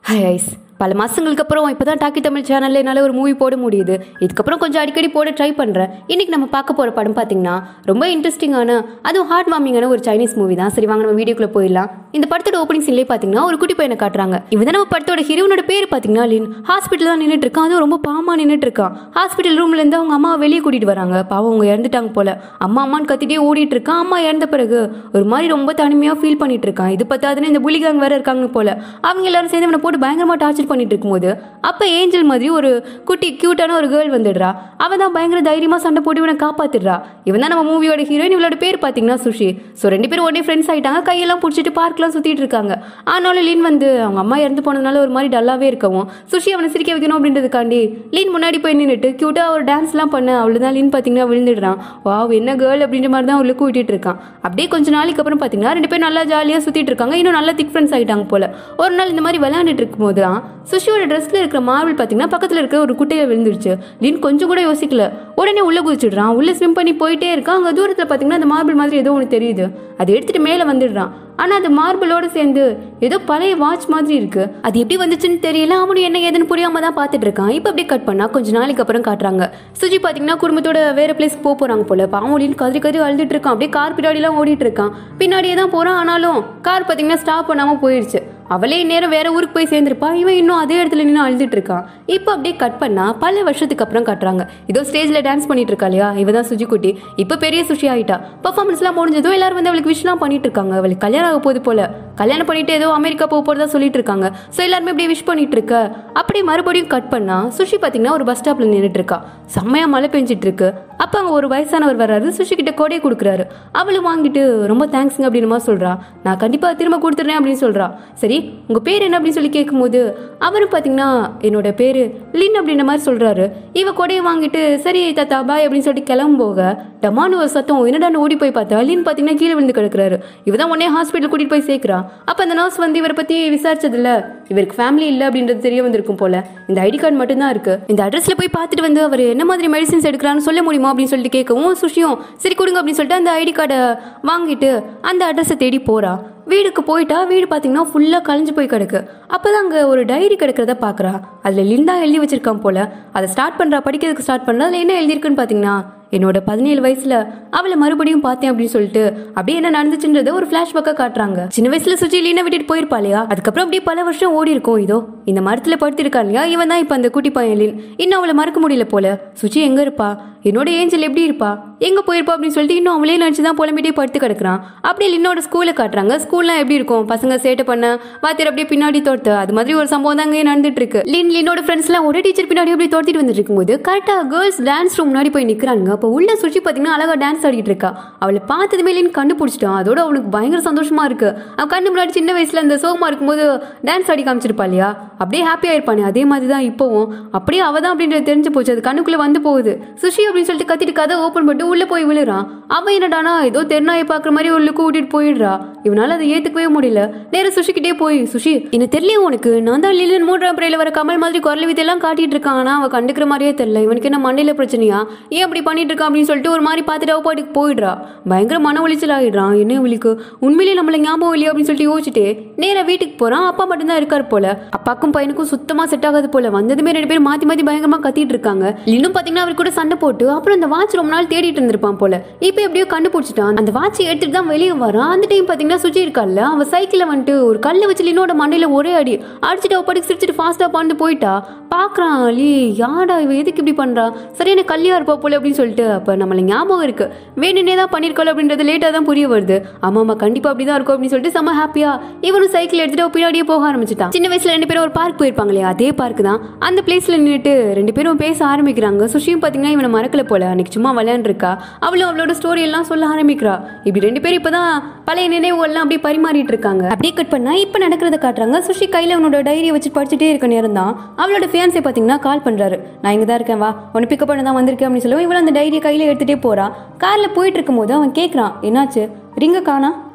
hi ice பல மாதங்களுக்கு அப்புறம் இப்போ தான் டாக்கி தமிழ் சேனலில் என்னால் ஒரு மூவி போட முடியுது இதுக்கப்புறம் கொஞ்சம் அடிக்கடி போட ட்ரை பண்ணுறேன் இன்றைக்கி நம்ம பார்க்க போகிற படம் பார்த்தீங்கன்னா ரொம்ப இன்ட்ரெஸ்டிங்கான அதுவும் ஹார்ட் வார்மிங்கான ஒரு சைனீஸ் மூவி தான் சரி வாங்க நம்ம வீடியோக்குள்ளே போயிடலாம் இந்த படத்தோட ஓப்பனிங் சீன்லேயே பார்த்தீங்கன்னா ஒரு குட்டி பையனை காட்டுறாங்க இவன் தான் நம்ம படத்தோட ஹீரோனோட பேர் பார்த்தீங்கன்னா லின் ஹாஸ்பிட்டல் தான் நின்றுட்டு இருக்கான் அதுவும் ரொம்ப பாவமாக நின்றுட்டு இருக்கான் ஹாஸ்பிட்டல் ரூம்லேருந்து அவங்க அம்மா வெளியே கூட்டிகிட்டு வராங்க பாவம் அவங்க இறந்துட்டாங்க போல அம்மா அம்மான்னு கத்திட்டே ஓடிட்டு இருக்கான் அம்மா இறந்த பிறகு ஒரு மாதிரி ரொம்ப தனிமையாக ஃபீல் பண்ணிட்டு இருக்கான் இது பார்த்தாதுன்னு இந்த புலிகாங் வேற இருக்காங்க போல அவங்க எல்லாரும் சேர்ந்து இவனை போட்டு பயங்கரமாக டார்ச்சர் பண்ணிட்டு இருக்கும்போது அப்போ ஏஞ்சல் மாதிரி ஒரு குட்டி க்யூட்டான ஒரு கேர்ள் வந்துடுறா அவன் தான் பயங்கர தைரியமாக சண்டை போட்டு இவனை காப்பாத்திடுறா இவன் தான் நம்ம மூவியோட ஹீரோயின் இவளோட பேர் பார்த்தீங்கன்னா சுஷி ஸோ ரெண்டு பேரும் உடனே ஃப்ரெண்ட்ஸ் ஆயிட்டாங்க கையெல்லாம் பிடிச்சிட்டு பார்க்லாம் சுற்றிட்டு இருக்காங்க ஆனாலும் லீன் வந்து அவங்க அம்மா இறந்து போனதுனால ஒரு மாதிரி டல்லாவே இருக்கவும் சுஷி அவனை சிரிக்க வைக்கணும் அப்படின்றதுக்காண்டி லீன் முன்னாடி போய் நின்றுட்டு க்யூட்டாக ஒரு டான்ஸ்லாம் பண்ண அவ்வளோதான் லீன் பார்த்தீங்கன்னா விழுந்துடுறான் வாவ் என்ன கேர்ள் அப்படின்ற மாதிரி தான் அவளுக்கு விட்டுட்டு இருக்கான் அப்படியே கொஞ்ச நாளைக்கு அப்புறம் பார்த்தீங்கன்னா ரெண்டு பேரும் நல்லா ஜாலியாக சுற்றிட்டு இருக்காங்க இன்னும் நல்லா திக் ஃப்ரெண்ட்ஸ் ஆகிட்டாங்க போல ஒரு நாள் இந்த மாதிரி விளையாண்டுட்டு இருக்கும்போது தான் சுஷியோட ட்ரெஸ்ல இருக்கிற மார்பிள் பார்த்தீங்கன்னா பக்கத்தில் இருக்கிற ஒரு குட்டையில் விழுந்துருச்சு லீன் கொஞ்சம் கூட யோசிக்கல உடனே உள்ள குதிச்சிடுறான் உள்ள ஸ்விம் பண்ணி போயிட்டே இருக்கான் அங்கே தூரத்தில் பார்த்தீங்கன்னா அந்த மார்பிள் மாதிரி ஏதோ ஒன்று தெரியுது அதை எடுத்துட்டு மேலே வந்துடுறான் ஆனால் அது மார்பிளோட சேர்ந்து ஏதோ பழைய வாட்ச் மாதிரி இருக்கு அது எப்படி வந்துச்சுன்னு தெரியல அவனும் என்ன ஏதுன்னு புரியாம தான் பார்த்துட்டு இருக்கான் இப்போ அப்படியே கட் பண்ணா கொஞ்ச நாளைக்கு அப்புறம் காட்டுறாங்க சுஜி பார்த்தீங்கன்னா குடும்பத்தோட வேற பிளேஸ்க்கு போக போறாங்க போல பாவலின்னு கதறி கதறி அழுதுட்டு இருக்கான் அப்படியே கார் பின்னாடிலாம் ஓடிட்டு இருக்கான் பின்னாடியே தான் போறான் ஆனாலும் கார் பார்த்தீங்கன்னா ஸ்டாப் பண்ணாம போயிடுச்சு அவளே இந்நேரம் வேற ஊருக்கு போய் சேர்ந்திருப்பா இவன் இன்னும் அதே இடத்துல நின்று அழுதுட்டு இருக்கான் இப்போ அப்படியே கட் பண்ணா பல வருஷத்துக்கு அப்புறம் காட்டுறாங்க இதோ ஸ்டேஜ்ல டான்ஸ் பண்ணிட்டு இருக்கா இல்லையா இவ தான் சுஜி குட்டி இப்போ பெரிய சுஷி ஆயிட்டா பர்ஃபார்மன்ஸ்லாம் முடிஞ்சதும் எல்லாரும் வந்து அவளுக்கு விஷலாம் பண்ணிட்டு இருக்காங்க அவளுக்கு கல்யாணம் ஆக போகுது போல கல்யாணம் பண்ணிட்டு ஏதோ அமெரிக்கா போக போறதா சொல்லிட்டு இருக்காங்க ஸோ எல்லாருமே அப்படியே விஷ் பண்ணிட்டு இருக்க அப்படியே மறுபடியும் கட் பண்ணா சுஷி பார்த்தீங்கன்னா ஒரு பஸ் ஸ்டாப்ல நின்றுட்டு இருக்கா செம்மையா மழை பெஞ்சிட்டு இருக்கு அப்போ அங்கே ஒரு வயசானவர் வர்றாரு சுஷி கிட்ட கொடையை கொடுக்குறாரு அவளும் வாங்கிட்டு ரொம்ப தேங்க்ஸுங்க அப்படின்னு மாதிரி சொல்றா நான் கண்டிப்பா திரும்ப கொடுத்துட்றேன் அப்படின்னு சொல்றா சரி உங்க பேர் என்ன அப்படின்னு சொல்லி கேட்கும்போது அவரும் பார்த்தீங்கன்னா என்னோட பேரு லின் அப்படின்ற மாதிரி சொல்றாரு இவ கொடையை வாங்கிட்டு சரி தாத்தா பாய் அப்படின்னு சொல்லிட்டு கிளம்பு போக டமான்னு ஒரு சத்தம் என்னடான்னு ஓடி போய் பார்த்தா லின் பார்த்தீங்கன்னா கீழே விழுந்து கிடக்குறாரு இவ தான் உடனே ஹாஸ்பிட்டல் கூட்டிட்டு போய் சேர்க்கிறா அப்போ அந்த நர்ஸ் வந்து இவரை பத்தி விசாரிச்சதுல இவருக்கு ஃபேமிலி இல்லை அப்படின்றது தெரிய வந்திருக்கும் போல இந்த ஐடி கார்டு மட்டும்தான் இருக்கு இந்த அட்ரஸ்ல போய் பார்த்துட்டு வந்து அவர் என்ன மாதிரி மெடிசின்ஸ் எடுக்கிறான்னு சொல்ல முடியுமா அப்படின்னு சொல்லிட்டு கேட்கவும் சுஷியும் சரி கொடுங்க அப்படின்னு சொல்லிட்டு அந்த ஐடி கார்டை வாங்கிட்டு அந்த அட்ரஸை தேடி போறா வீடுக்கு போயிட்டா வீடு பார்த்தீங்கன்னா ஃபுல்லாக கலைஞ்சு போய் கிடக்கு அப்போதான் அங்கே ஒரு டைரி கிடக்கிறத பார்க்குறா அதில் லிண்டா எழுதி வச்சிருக்கான் போல அதை ஸ்டார்ட் பண்ணுறா படிக்கிறதுக்கு ஸ்டார்ட் பண்ணுறா அதில் என்ன எழுதியிருக்குன்னு பார்த்தீங்கன்னா என்னோட பதினேழு வயசுல அவளை மறுபடியும் பார்த்தேன் அப்படின்னு சொல்லிட்டு அப்படியே என்ன நடந்துச்சுன்றத ஒரு ஃபிளாஷ்பேக்காக காட்டுறாங்க சின்ன வயசுல சுச்சி லீனா விட்டுட்டு போயிருப்பா இல்லையா அதுக்கப்புறம் அப்படியே பல வருஷம் ஓடி இருக்கும் இதோ இந்த மரத்துல படுத்திருக்கா இல்லையா இவன் தான் இப்போ அந்த குட்டி பையன் லீன் இன்னும் அவளை மறக்க முடியல போல சுச்சி எங்க இருப்பா என்னோட ஏஞ்சல் எப்படி இருப்பா எங்க போயிருப்பா அப்படின்னு சொல்லிட்டு இன்னும் அவளே நினச்சி தான் புலம்பிட்டே படுத்து கிடக்குறான் அப்படியே லின்னோட ஸ்கூலை காட்டுறாங்க ஸ்கூல்லாம் எப்படி இருக்கும் பசங்க சேட்டை பண்ண வாத்தியர் அப்படியே பின்னாடி தோர்த்து அது மாதிரி ஒரு சம்பவம் தான் அங்கே நடந்துட்டு இருக்கு லின் லின்னோட ஃப்ரெண்ட்ஸ்லாம் ஒரே டீச்சர் பின்னாடி அப்படியே தோர்த்திட்டு வந்துட்டு இருக்கும்போது கரெக்டாக கேர்ள்ஸ் டான்ஸ் ரூம் முன்னாடி போய் நிற்கிறாங்க அப்போ உள்ள சுற்றி பார்த்தீங்கன்னா அழகா டான்ஸ் ஆடிட்டு இருக்கா அவளை பார்த்ததுமே லின் கண்டுபிடிச்சிட்டான் அதோட அவளுக்கு பயங்கர சந்தோஷமா இருக்கு அவன் கண்ணு முன்னாடி சின்ன வயசுல இந்த சோகமா இருக்கும்போது டான்ஸ் ஆடி காமிச்சிருப்பா இல்லையா அப்படியே ஹாப்பியா இருப்பானே அதே மாதிரி தான் இப்போவும் அப்படியே அவ தான் அப்படின்றது தெரிஞ்சு போச்சு அது கண்ணுக்குள்ள வந்து போகுது சுஷி அப்படின்னு சொல்லிட்டு கத்திட்டு கதை ஓப்பன் பண்ணிட்டு உள்ள போய் விழுறான் அவன் என்னடானா ஏதோ தெருநாயை பார்க்குற மாதிரி உள்ள கூட்டிட்டு போயிடுறா இவனால அதை ஏத்துக்கவே முடியல நேர சுஷிக்கிட்டே போய் சுஷி என்ன தெரியல உனக்கு நான் தான் லிலியன் மூன்றாம் பிறையில வர கமல் மாதிரி குரல் வித்தையெல்லாம் காட்டிட்டு இருக்கான் ஆனா அவ கண்டுக்கிற மாதிரியே தெரியல இவனுக்கு என்ன மண்டையில பிரச்சனையா ஏன் அப்படி பண்ணிட்டு இருக்கான் அப்படின்னு சொல்லிட்டு ஒரு மாதிரி பார்த்துட்டு அவ பாட்டுக்கு போயிடுறா பயங்கர மன உளைச்சல் ஆயிடுறான் என்ன இவளுக்கு உண்மையிலேயே நம்மள ஞாபகம் இல்லையா அப்படின்னு சொல்லிட்டு யோசிச்சுட்டு நேரா வீட்டுக்கு போறான் அப்பா மட்டும்தான் இருக்காரு போல அப்பாக்கும் பையனுக்கும் சுத்தமா செட் ஆகாது போல வந்ததுமே ரெண்டு பேரும் மாத்தி மாத்தி பயங்கரமா கத்திட்டு இருக்காங்க இன்னும் பாத்தீங்கன்னா அவர் கூட சண்டை போட்டு அப்புறம் அந்த வாட்ச் ரொம்ப நாள் தேடிட்டு இருந்திருப்பான் போல இப்போ எப்படியோ கண்டுபிடிச்சிட்டான் அந்த வாட்ச் எடுத்துட்டு தான் வெளியே வரான் அந்த டைம் பாத்தீங்கன்னா சுஜி இருக்கால அவன் சைக்கிள வந்துட்டு ஒரு கல்லை வச்சு லினோட மண்டையில ஒரே அடி அடிச்சுட்டு அவ படிக்கு சிரிச்சிட்டு ஃபாஸ்டா பாண்டு போயிட்டா பாக்குறான் லீ யாடா இவ எதுக்கு இப்படி பண்றா சரியான கல்லியா இருப்பா போல அப்படின்னு சொல்லிட்டு அப்ப நம்மள ஞாபகம் இருக்கு வேணுனே தான் பண்ணிருக்கோம் அப்படின்றது லேட்டா தான் புரிய வருது ஆமா ஆமா கண்டிப்பா அப்படிதான் இருக்கும் அப்படின்னு சொல்லிட்டு செம்ம ஹாப்பியா இவனும் சைக்கிள் எடுத்துட்டு அவ பின்னாடியே போக ஆரம்பிச்சிட்டான் சின்ன வயசுல ரெண்டு பேரும் ஒரு பார்க் போயிருப்பாங்க இல்லையா அதே பார்க் தான் அந்த பிளேஸ்ல நின்னுட்டு ரெண்டு பேரும் பேச ஆரம்பிக்கிறாங்க சுஷியும் பாத்தீங்கன்னா இவனை மறக்கல போல அன்னைக்கு சும்மா விளையாண்டுருக்கா அவளும் அவளோட ஸ்டோரி எல்லாம் சொல்ல ஆரம்பிக்கிறா இப்படி ரெண்டு பேரும் இப்பதான் பழைய நினைவுகள்லாம் அப்படியே பரிமாறிட்டு இருக்காங்க அப்படியே கட் பண்ணா இப்ப நடக்கிறத காட்டுறாங்க சுஷி கையில அவனோட டைரியை வச்சு படிச்சுட்டே இருக்க நேரம் தான் அவளோட ஃபியான்ஸை பாத்தீங்கன்னா கால் பண்றாரு நான் இங்க தான் இருக்கேன் வா உன்னை பிக்கப் பண்ண தான் வந்திருக்கேன் அப்படின்னு சொல்லி இவள அந்த டைரியை கையில எடுத்துட்டே போறா கார்ல போயிட்டு இருக்கும்போது அவன் கேக்குறான் என்னாச்சு ரிங்க காணா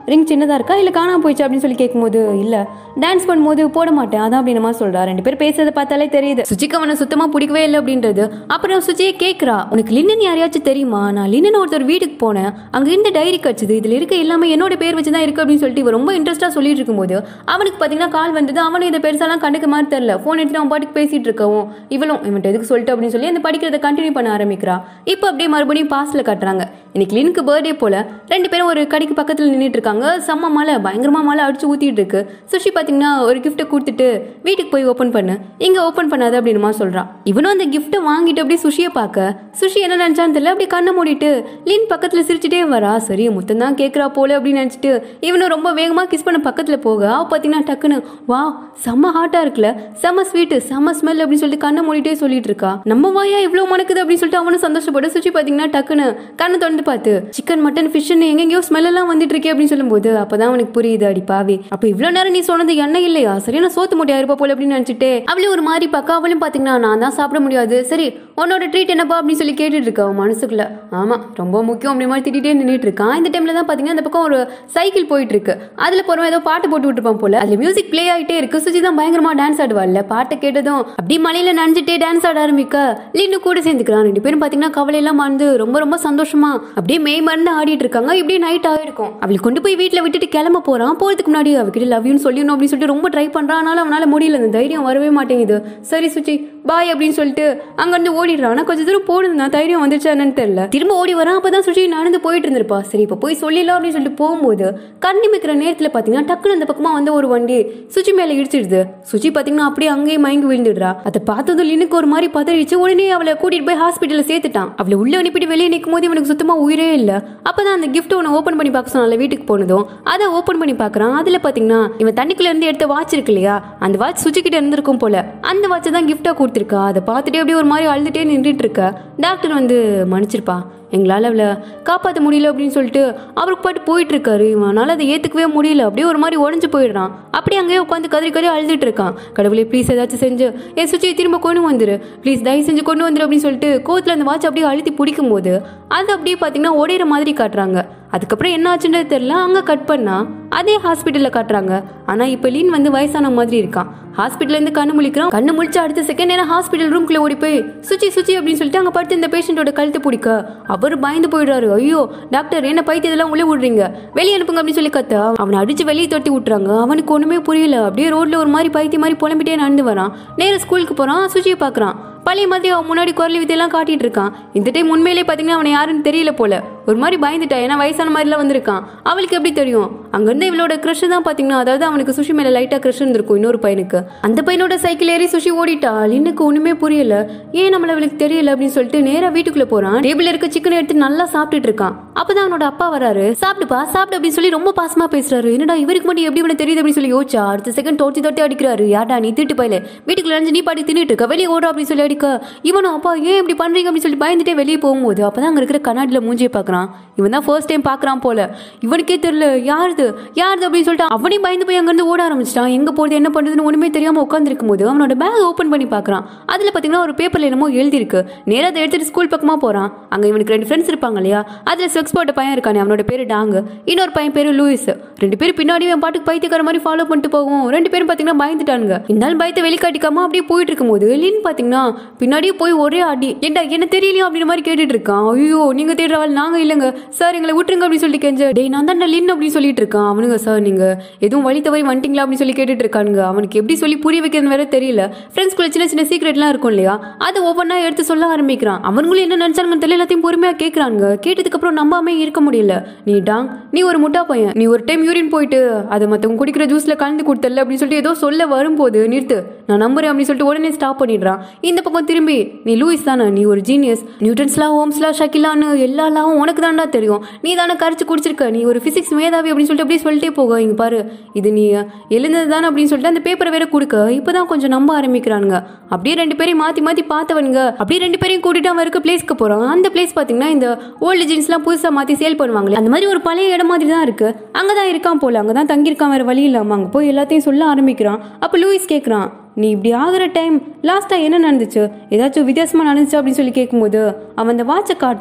ரிங் சின்னதா இருக்கா இல்ல காணாம போயிடுச்சு அப்படின்னு சொல்லி கேட்கும்போது இல்ல டான்ஸ் பண்ணும்போது போட மாட்டேன் அதான் அப்படின்னு மாதிரி சொல்றா ரெண்டு பேர் பேசுறத பார்த்தாலே தெரியுது சுச்சிக்கு அவனை சுத்தமா பிடிக்கவே இல்லை அப்படின்றது அப்புறம் சுச்சியே கேக்குறா உனக்கு லின்னன் யாரையாச்சும் தெரியுமா நான் லின்னன் ஒருத்தர் வீட்டுக்கு போனேன் அங்க இருந்த டைரி கடிச்சது இதுல இருக்க எல்லாமே என்னோட பேர் வச்சு தான் இருக்கு அப்படின்னு சொல்லிட்டு இவ ரொம்ப இன்ட்ரெஸ்டா சொல்லிட்டு இருக்கும்போது அவனுக்கு பாத்தீங்கன்னா கால் வந்தது அவனும் இதை பெருசாலாம் கண்டுக்க மாதிரி தெரியல போன் எடுத்து அவன் பாட்டுக்கு பேசிட்டு இருக்கவும் இவளும் இவன்ட்ட எதுக்கு சொல்லிட்டு அப்படின்னு சொல்லி அந்த படிக்கிறத கண்டினியூ பண்ண ஆரம்பிக்கிறா இப்போ அப்படியே மறுபடியும் பாஸ்ல காட்டுறாங்க இன்னைக்கு லினுக்கு பர்த்டே போல ரெண்டு பேரும் ஒரு கடைக்கு பக்கத்துல நின்றுட்டு இருக்காங்க செம்ம மழை பயங்கரமா மழை அடிச்சு ஊத்திட்டு இருக்கு சுஷி பாத்தீங்கன்னா ஒரு கிஃப்ட்டை கொடுத்துட்டு வீட்டுக்கு போய் ஓப்பன் பண்ணு இங்க ஓப்பன் பண்ணாத அப்படின்னு சொல்றான் இவனும் அந்த கிஃப்ட்டை வாங்கிட்டு அப்படியே சுஷியை பார்க்க சுஷி என்ன நினைச்சான்னு தெரியல அப்படியே கண்ணை மூடிட்டு லின் பக்கத்துல சிரிச்சுட்டே வரா சரி முத்தம் தான் கேட்கறா போல அப்படின்னு நினைச்சிட்டு இவனும் ரொம்ப வேகமா கிஸ் பண்ண பக்கத்துல போக அவ பாத்தீங்கன்னா டக்குன்னு வா செம்ம ஹாட்டா இருக்குல்ல செம்ம ஸ்வீட் செம்ம ஸ்மெல் அப்படின்னு சொல்லிட்டு கண்ணை மூடிட்டே சொல்லிட்டு இருக்கா நம்ம வாயா இவ்வளவு மணக்குது அப்படின்னு சொல்லிட்டு அவனும் சந்தோஷப்பட்டு சுச்சி பாத்தீங்கன்னா டக்குன்னு கண்ணை திறந்து பார்த்து சிக்கன் மட்டன் ஃபிஷ்னு எங்கெங்கயோ ஸ்மெல் எல்லாம் வந்துட்டு இருக்கே அப்படின்னு சொல்லும்போது அப்பதான் அவனுக்கு புரியுது அடி பாவி அப்ப இவ்வளவு நேரம் நீ சொன்னது எண்ணெய் இல்லையா சரி நான் சோத்து முட்டையா இருப்பா போல அப்படின்னு நினைச்சிட்டு அவளும் ஒரு மாதிரி பக்கா அவளும் பாத்தீங்கன்னா நான் தான் சாப்பிட முடியாது சரி உன்னோட ட்ரீட் என்னப்பா அப்படின்னு சொல்லி கேட்டுட்டு இருக்கா அவன் மனசுக்குள்ள ஆமா ரொம்ப முக்கியம் அப்படி மாதிரி திட்டிட்டே நின்றுட்டு இருக்கான் இந்த டைம்ல தான் பாத்தீங்கன்னா அந்த பக்கம் ஒரு சைக்கிள் போயிட்டு இருக்கு அதுல போறவன் ஏதோ பாட்டு போட்டு விட்டுருப்பான் போல அதுல மியூசிக் ப்ளே ஆயிட்டே இருக்கு சுஜி தான் பயங்கரமா டான்ஸ் ஆடுவாள்ல பாட்டை கேட்டதும் அப்படி மலையில நனைஞ்சிட்டே டான்ஸ் ஆட ஆரம்பிக்க லின்னு கூட சேர்ந்துக்கிறான் ரெண்டு பேரும் பாத்தீங்கன்னா கவலை எல்லாம் மறந்து ரொம்ப ரொம்ப சந்தோஷமா அப்படியே மெய் மறந்து ஆடிட்டு இருக்காங்க இப்படியே நைட் ஆயிருக்கும் அவளை கொண்டு போய் வீட்டுல விட்டுட்டு கிளம்ப போறான் போறதுக்கு முன்னாடி அவகிட்ட லவ் யூன்னு சொல்லிடணும் அப்படின்னு சொல்லிட்டு ரொம்ப ட்ரை பண்றான் ஆனாலும் அவனால முடியல அந்த தைரியம் வரவே மாட்டேங்குது சரி சுச்சி பாய் அப்படின்னு சொல்லிட்டு அங்கிருந்து ஓடிடுறான் ஆனா கொஞ்சம் தூரம் போடுதுனா தைரியம் வந்துச்சா என்னன்னு தெரியல திரும்ப ஓடி வரான் அப்பதான் சுச்சி நடந்து போயிட்டு இருந்திருப்பா சரி இப்ப போய் சொல்லிடலாம் அப்படின்னு சொல்லிட்டு போகும்போது கண்ணி மிக்கிற நேரத்துல பாத்தீங்கன்னா டக்குனு அந்த பக்கமா வந்து ஒரு வண்டி சுச்சி மேல இடிச்சிடுது சுச்சி பாத்தீங்கன்னா அப்படியே அங்கேயே மயங்கி விழுந்துடுறா அதை பார்த்ததும் லினுக்கு ஒரு மாதிரி பதறிச்சு உடனே அவளை கூட்டிட்டு போய் ஹாஸ்பிட்டல்ல சேர்த்துட்டான் அவளை உள்ள அனுப்பிட்டு வெளியே நிற்கும் போது இவனுக்கு சுத்தமா உயிரே இல்ல அப்பதான் அந்த கிஃப்ட் ஒன்று ஓப்பன் பண்ணி பார்க்க சொன்னால வீட்டுக்கு போனதும் அதை ஓப்பன் பண்ணி பார்க்கறான் அதுல பாத்தீங்கன்னா இவன் தண்ணிக்குள்ள இருந்து எடுத்த வாட்ச் இருக்கு இல்லையா அந்த வாட்ச் சுச்சி கிட்ட இருந்திருக்கும் போல அந்த வாட்சை தான் கிஃப்டா கொடுத்துருக்கா அதை பார்த்துட்டே அப்படியே ஒரு மாதிரி அழுதுட்டே நின்றுட்டு இருக்க டாக்டர் வந்து மன்னிச்சிருப்பா எங்களால் அவளை காப்பாற்ற முடியல அப்படின்னு சொல்லிட்டு அவருக்கு பாட்டு போயிட்டு இருக்காரு இவனால அதை ஏற்றுக்கவே முடியல அப்படியே ஒரு மாதிரி உடஞ்சு போயிடுறான் அப்படியே அங்கேயே உட்காந்து கதறி கதறி அழுதுட்டு இருக்கான் கடவுளே ப்ளீஸ் ஏதாச்சும் செஞ்சு என் சுச்சியை திரும்ப கொண்டு வந்துரு ப்ளீஸ் தயவு செஞ்சு கொண்டு வந்துரு அப்படின்னு சொல்லிட்டு கோவத்தில் அந்த வாட்ச் அப்படியே அழுத்தி பிடிக்கும் போது அது அப்படியே பார்த்தீங்கன்னா உடையிற மாதிரி காட்டுறாங்க அதுக்கப்புறம் என்ன ஆச்சுன்றது தெரியல அங்கே கட் பண்ணா அதே ஹாஸ்பிட்டலில் காட்டுறாங்க ஆனால் இப்போ லீன் வந்து வயசான மாதிரி இருக்கான் ஹாஸ்பிட்டல்ல இருந்து கண்ணு முழிக்கிறான் கண்ணு முழிச்ச அடுத்த செகண்ட் என்ன ஹாஸ்பிட்டல் ரூம்குள்ள ஓடி போய் சுச்சி சுச்சி அப்படின்னு சொல்லிட்டு அங்கே படுத்து இந்த பேஷண்டோட கழுத்தை பிடிக்க அவர் பயந்து போயிடுறாரு ஐயோ டாக்டர் என்ன பைத்தியம் இதெல்லாம் உள்ளே விடுறீங்க வெளியே அனுப்புங்க அப்படின்னு சொல்லி கத்த அவனை அடிச்சு வெளியே தொட்டி விட்டுறாங்க அவனுக்கு ஒண்ணுமே புரியல அப்படியே ரோட்ல ஒரு மாதிரி பைத்தியம் மாதிரி புலம்பிட்டே நடந்து வரான் நேரா ஸ்கூலுக்கு போறான் சுச்சியை பார்க்கறான் பழைய மாதிரி அவன் முன்னாடி குரல் வித்தையெல்லாம் காட்டிட்டு இருக்கான் இந்த டைம் உண்மையிலே பார்த்தீங்கன்னா அவனை யாருன்னு தெரியல போல ஒரு மாதிரி பயந்துட்டா ஏன்னா வயசான மாதிரிலாம் வந்திருக்கான் அவளுக்கு எப்படி தெரியும் அங்கேருந்து இவளோட க்ரஷ் தான் பார்த்தீங்கன்னா அதாவது அவனுக்கு சுஷி மேலே லைட்டாக க்ரஷ் இருந்திருக்கும் இன்னொரு பையனுக்கு அந்த பையனோட சைக்கிள் ஏறி சுஷி ஓடிட்டா லின்னுக்கு ஒன்றுமே புரியல ஏன் நம்மள அவளுக்கு தெரியல அப்படின்னு சொல்லிட்டு நேராக வீட்டுக்குள்ளே போகிறான் டேபிள் இருக்க சிக்கன் எடுத்து நல்லா சாப்பிட்டுட்டு இருக்கான் அப்பதான் அவனோட அப்பா வராரு சாப்பிடுப்பா சாப்பிடு அப்படின்னு சொல்லி ரொம்ப பாசமா பேசுறாரு என்னடா இவருக்கு மட்டும் எப்படி இவனை தெரியுது அப்படின்னு சொல்லி யோசிச்சா அடுத்த செகண்ட் தோட்டி தோட்டி அடிக்கிறாரு யாடா நீ திட்டு பையில வீட்டுக்குள்ள இருந்து நீ பாடி தின்னுட்டு இருக்க வெளியே ஓடுற அப்படின்னு சொல்லி அடிக்க இவனும் அப்பா ஏன் இப்படி பண்றீங்க அப்படின்னு சொல்லி பயந்துட்டே வெளியே போகும்போது அப்பதான் அங்க இருக்கிற கண்ணாடியில மூஞ்சியை பார்க்கறான் இவன் தான் ஃபர்ஸ்ட் டைம் பார்க்கறான் போல இவனுக்கே தெரியல யாருது யாருது அப்படின்னு சொல்லிட்டு அவனையும் பயந்து போய் அங்கிருந்து ஓட ஆரம்பிச்சிட்டான் எங்க போறது என்ன பண்றதுன்னு ஒண்ணுமே தெரியாம உட்காந்துருக்கும் போது அவனோட பேக் ஓப்பன் பண்ணி பார்க்கறான் அதுல பாத்தீங்கன்னா ஒரு பேப்பர்ல என்னமோ எழுதிருக்கு நேரா அதை எடுத்துட்டு ஸ்கூல் பக்கமா போறான் அங்க இவனுக்கு ரெண்டு ஃப்ரெண்ட்ஸ் இருப்பாங்க இல்லையா அதுல செக்ஸ் போட்ட பையன் இருக்கானே அவனோட பேரு டாங்கு இன்னொரு பையன் பேரு லூயிஸ் ரெண்டு பேரும் பின்னாடி என் பாட்டுக்கு பைத்தியக்கார மாதிரி ஃபாலோ பண்ணிட்டு போகும் ரெண்டு பேரும் பாத்தீங்கன்னா பயந்துட்டானுங்க இந்த ஆள் பயத்தை வெளிக்காட்டிக்காம அப்படியே போயிட்டு இருக்கும்போது லின் பாத்தீங்கன்னா பின்னாடியே போய் ஒரே அடி ஏண்டா என்ன தெரியலையா அப்படின்ற மாதிரி கேட்டுட்டு இருக்கான் ஐயோ நீங்க தேடுற ஆள் நாங்க இல்லைங்க சார் எங்களை விட்டுருங்க அப்படின்னு சொல்லி கெஞ்ச டேய் நான் தான் லின் அப்படின்னு சொல்லிட்டு இருக்கான் அவனுங்க சார் நீங்க எதுவும் வழி தவறி வந்துட்டீங்களா அப்படின்னு சொல்லி கேட்டுட்டு இருக்கானுங்க அவனுக்கு எப்படி சொல்லி புரிய வைக்கிறது வேற தெரியல ஃப்ரெண்ட்ஸ்குள்ள சின்ன சின்ன சீக்ரெட்லாம் இருக்கும் இல்லையா அதை ஒவ்வொன்றா எடுத்து சொல்ல ஆரம்பிக்கிறான் அவனுங்களும் என்ன நினைச்சானுங்கன்னு தெரியல எல்லாத்தையும் பொறுமையா கேட்கறாங்க கேட்டதுக்கு அப்புறம் நம்பாம இருக்க முடியல நீ டாங் நீ ஒரு முட்டா பையன் நீ ஒரு டைம் யூரின் போயிட்டு அதை மத்தவங்க குடிக்கிற ஜூஸ்ல கலந்து கொடுத்தல அப்படின்னு சொல்லிட்டு ஏதோ சொல்ல வரும்போது நிறுத்து நான் நம்புறேன் அப்படின்னு சொல்லிட்டு உடனே ஸ்டாப் பண்ணிடுறான் இந்த பக்கம் திரும்பி நீ லூயிஸ் தானே நீ ஒரு ஜீனியஸ் நியூட்டன்ஸ்லாம் ஹோம்ஸ்லாம் ஷக்கிலான்னு எல்லா லாவும் உனக்கு தான்டா தெரியும் நீ தானே கரைச்சு குடிச்சிருக்க நீ ஒரு பிசிக்ஸ் மேதாவி அப்படின்னு சொல்லிட்டு அப்படியே சொல்லிட்டே போக இங்க பாரு இது நீ எழுந்தது தானே அப்படின்னு சொல்லிட்டு அந்த பேப்பரை வேற கொடுக்க இப்பதான் கொஞ்சம் நம்ப ஆரம்பிக்கிறானுங்க அப்படியே ரெண்டு பேரையும் மாத்தி மாத்தி பார்த்தவனுங்க அப்படியே ரெண்டு பேரையும் கூட்டிட்டு அவன் இருக்க பிளேஸ்க்கு போறான் அந்த பிளேஸ் பாத்தீங்கன்னா இந்த ஓல்டு ஜீன்ஸ்லாம் புதுசா மாத்தி சேல் பண்ணுவாங்களே அந்த மாதிரி ஒரு பழைய இடம் மாதிரி தான் இருக்கு அங்கதான் இருக்கான் போல அங்கதான் தங்கியிருக்கான் வேற வழி இல்லாம அங்க போய் எல்லாத்தையும் சொல்ல ஆரம்பிக்கிறான் அப்ப லூயிஸ் கேக்குறான் நீ இப்படி ஆகுற டைம் லாஸ்ட்டாக என்ன நடந்துச்சு ஏதாச்சும் வித்தியாசமாக நடந்துச்சு அப்படின்னு சொல்லி கேட்கும்போது அவன் அந்த வாட்சை காட்டுறான்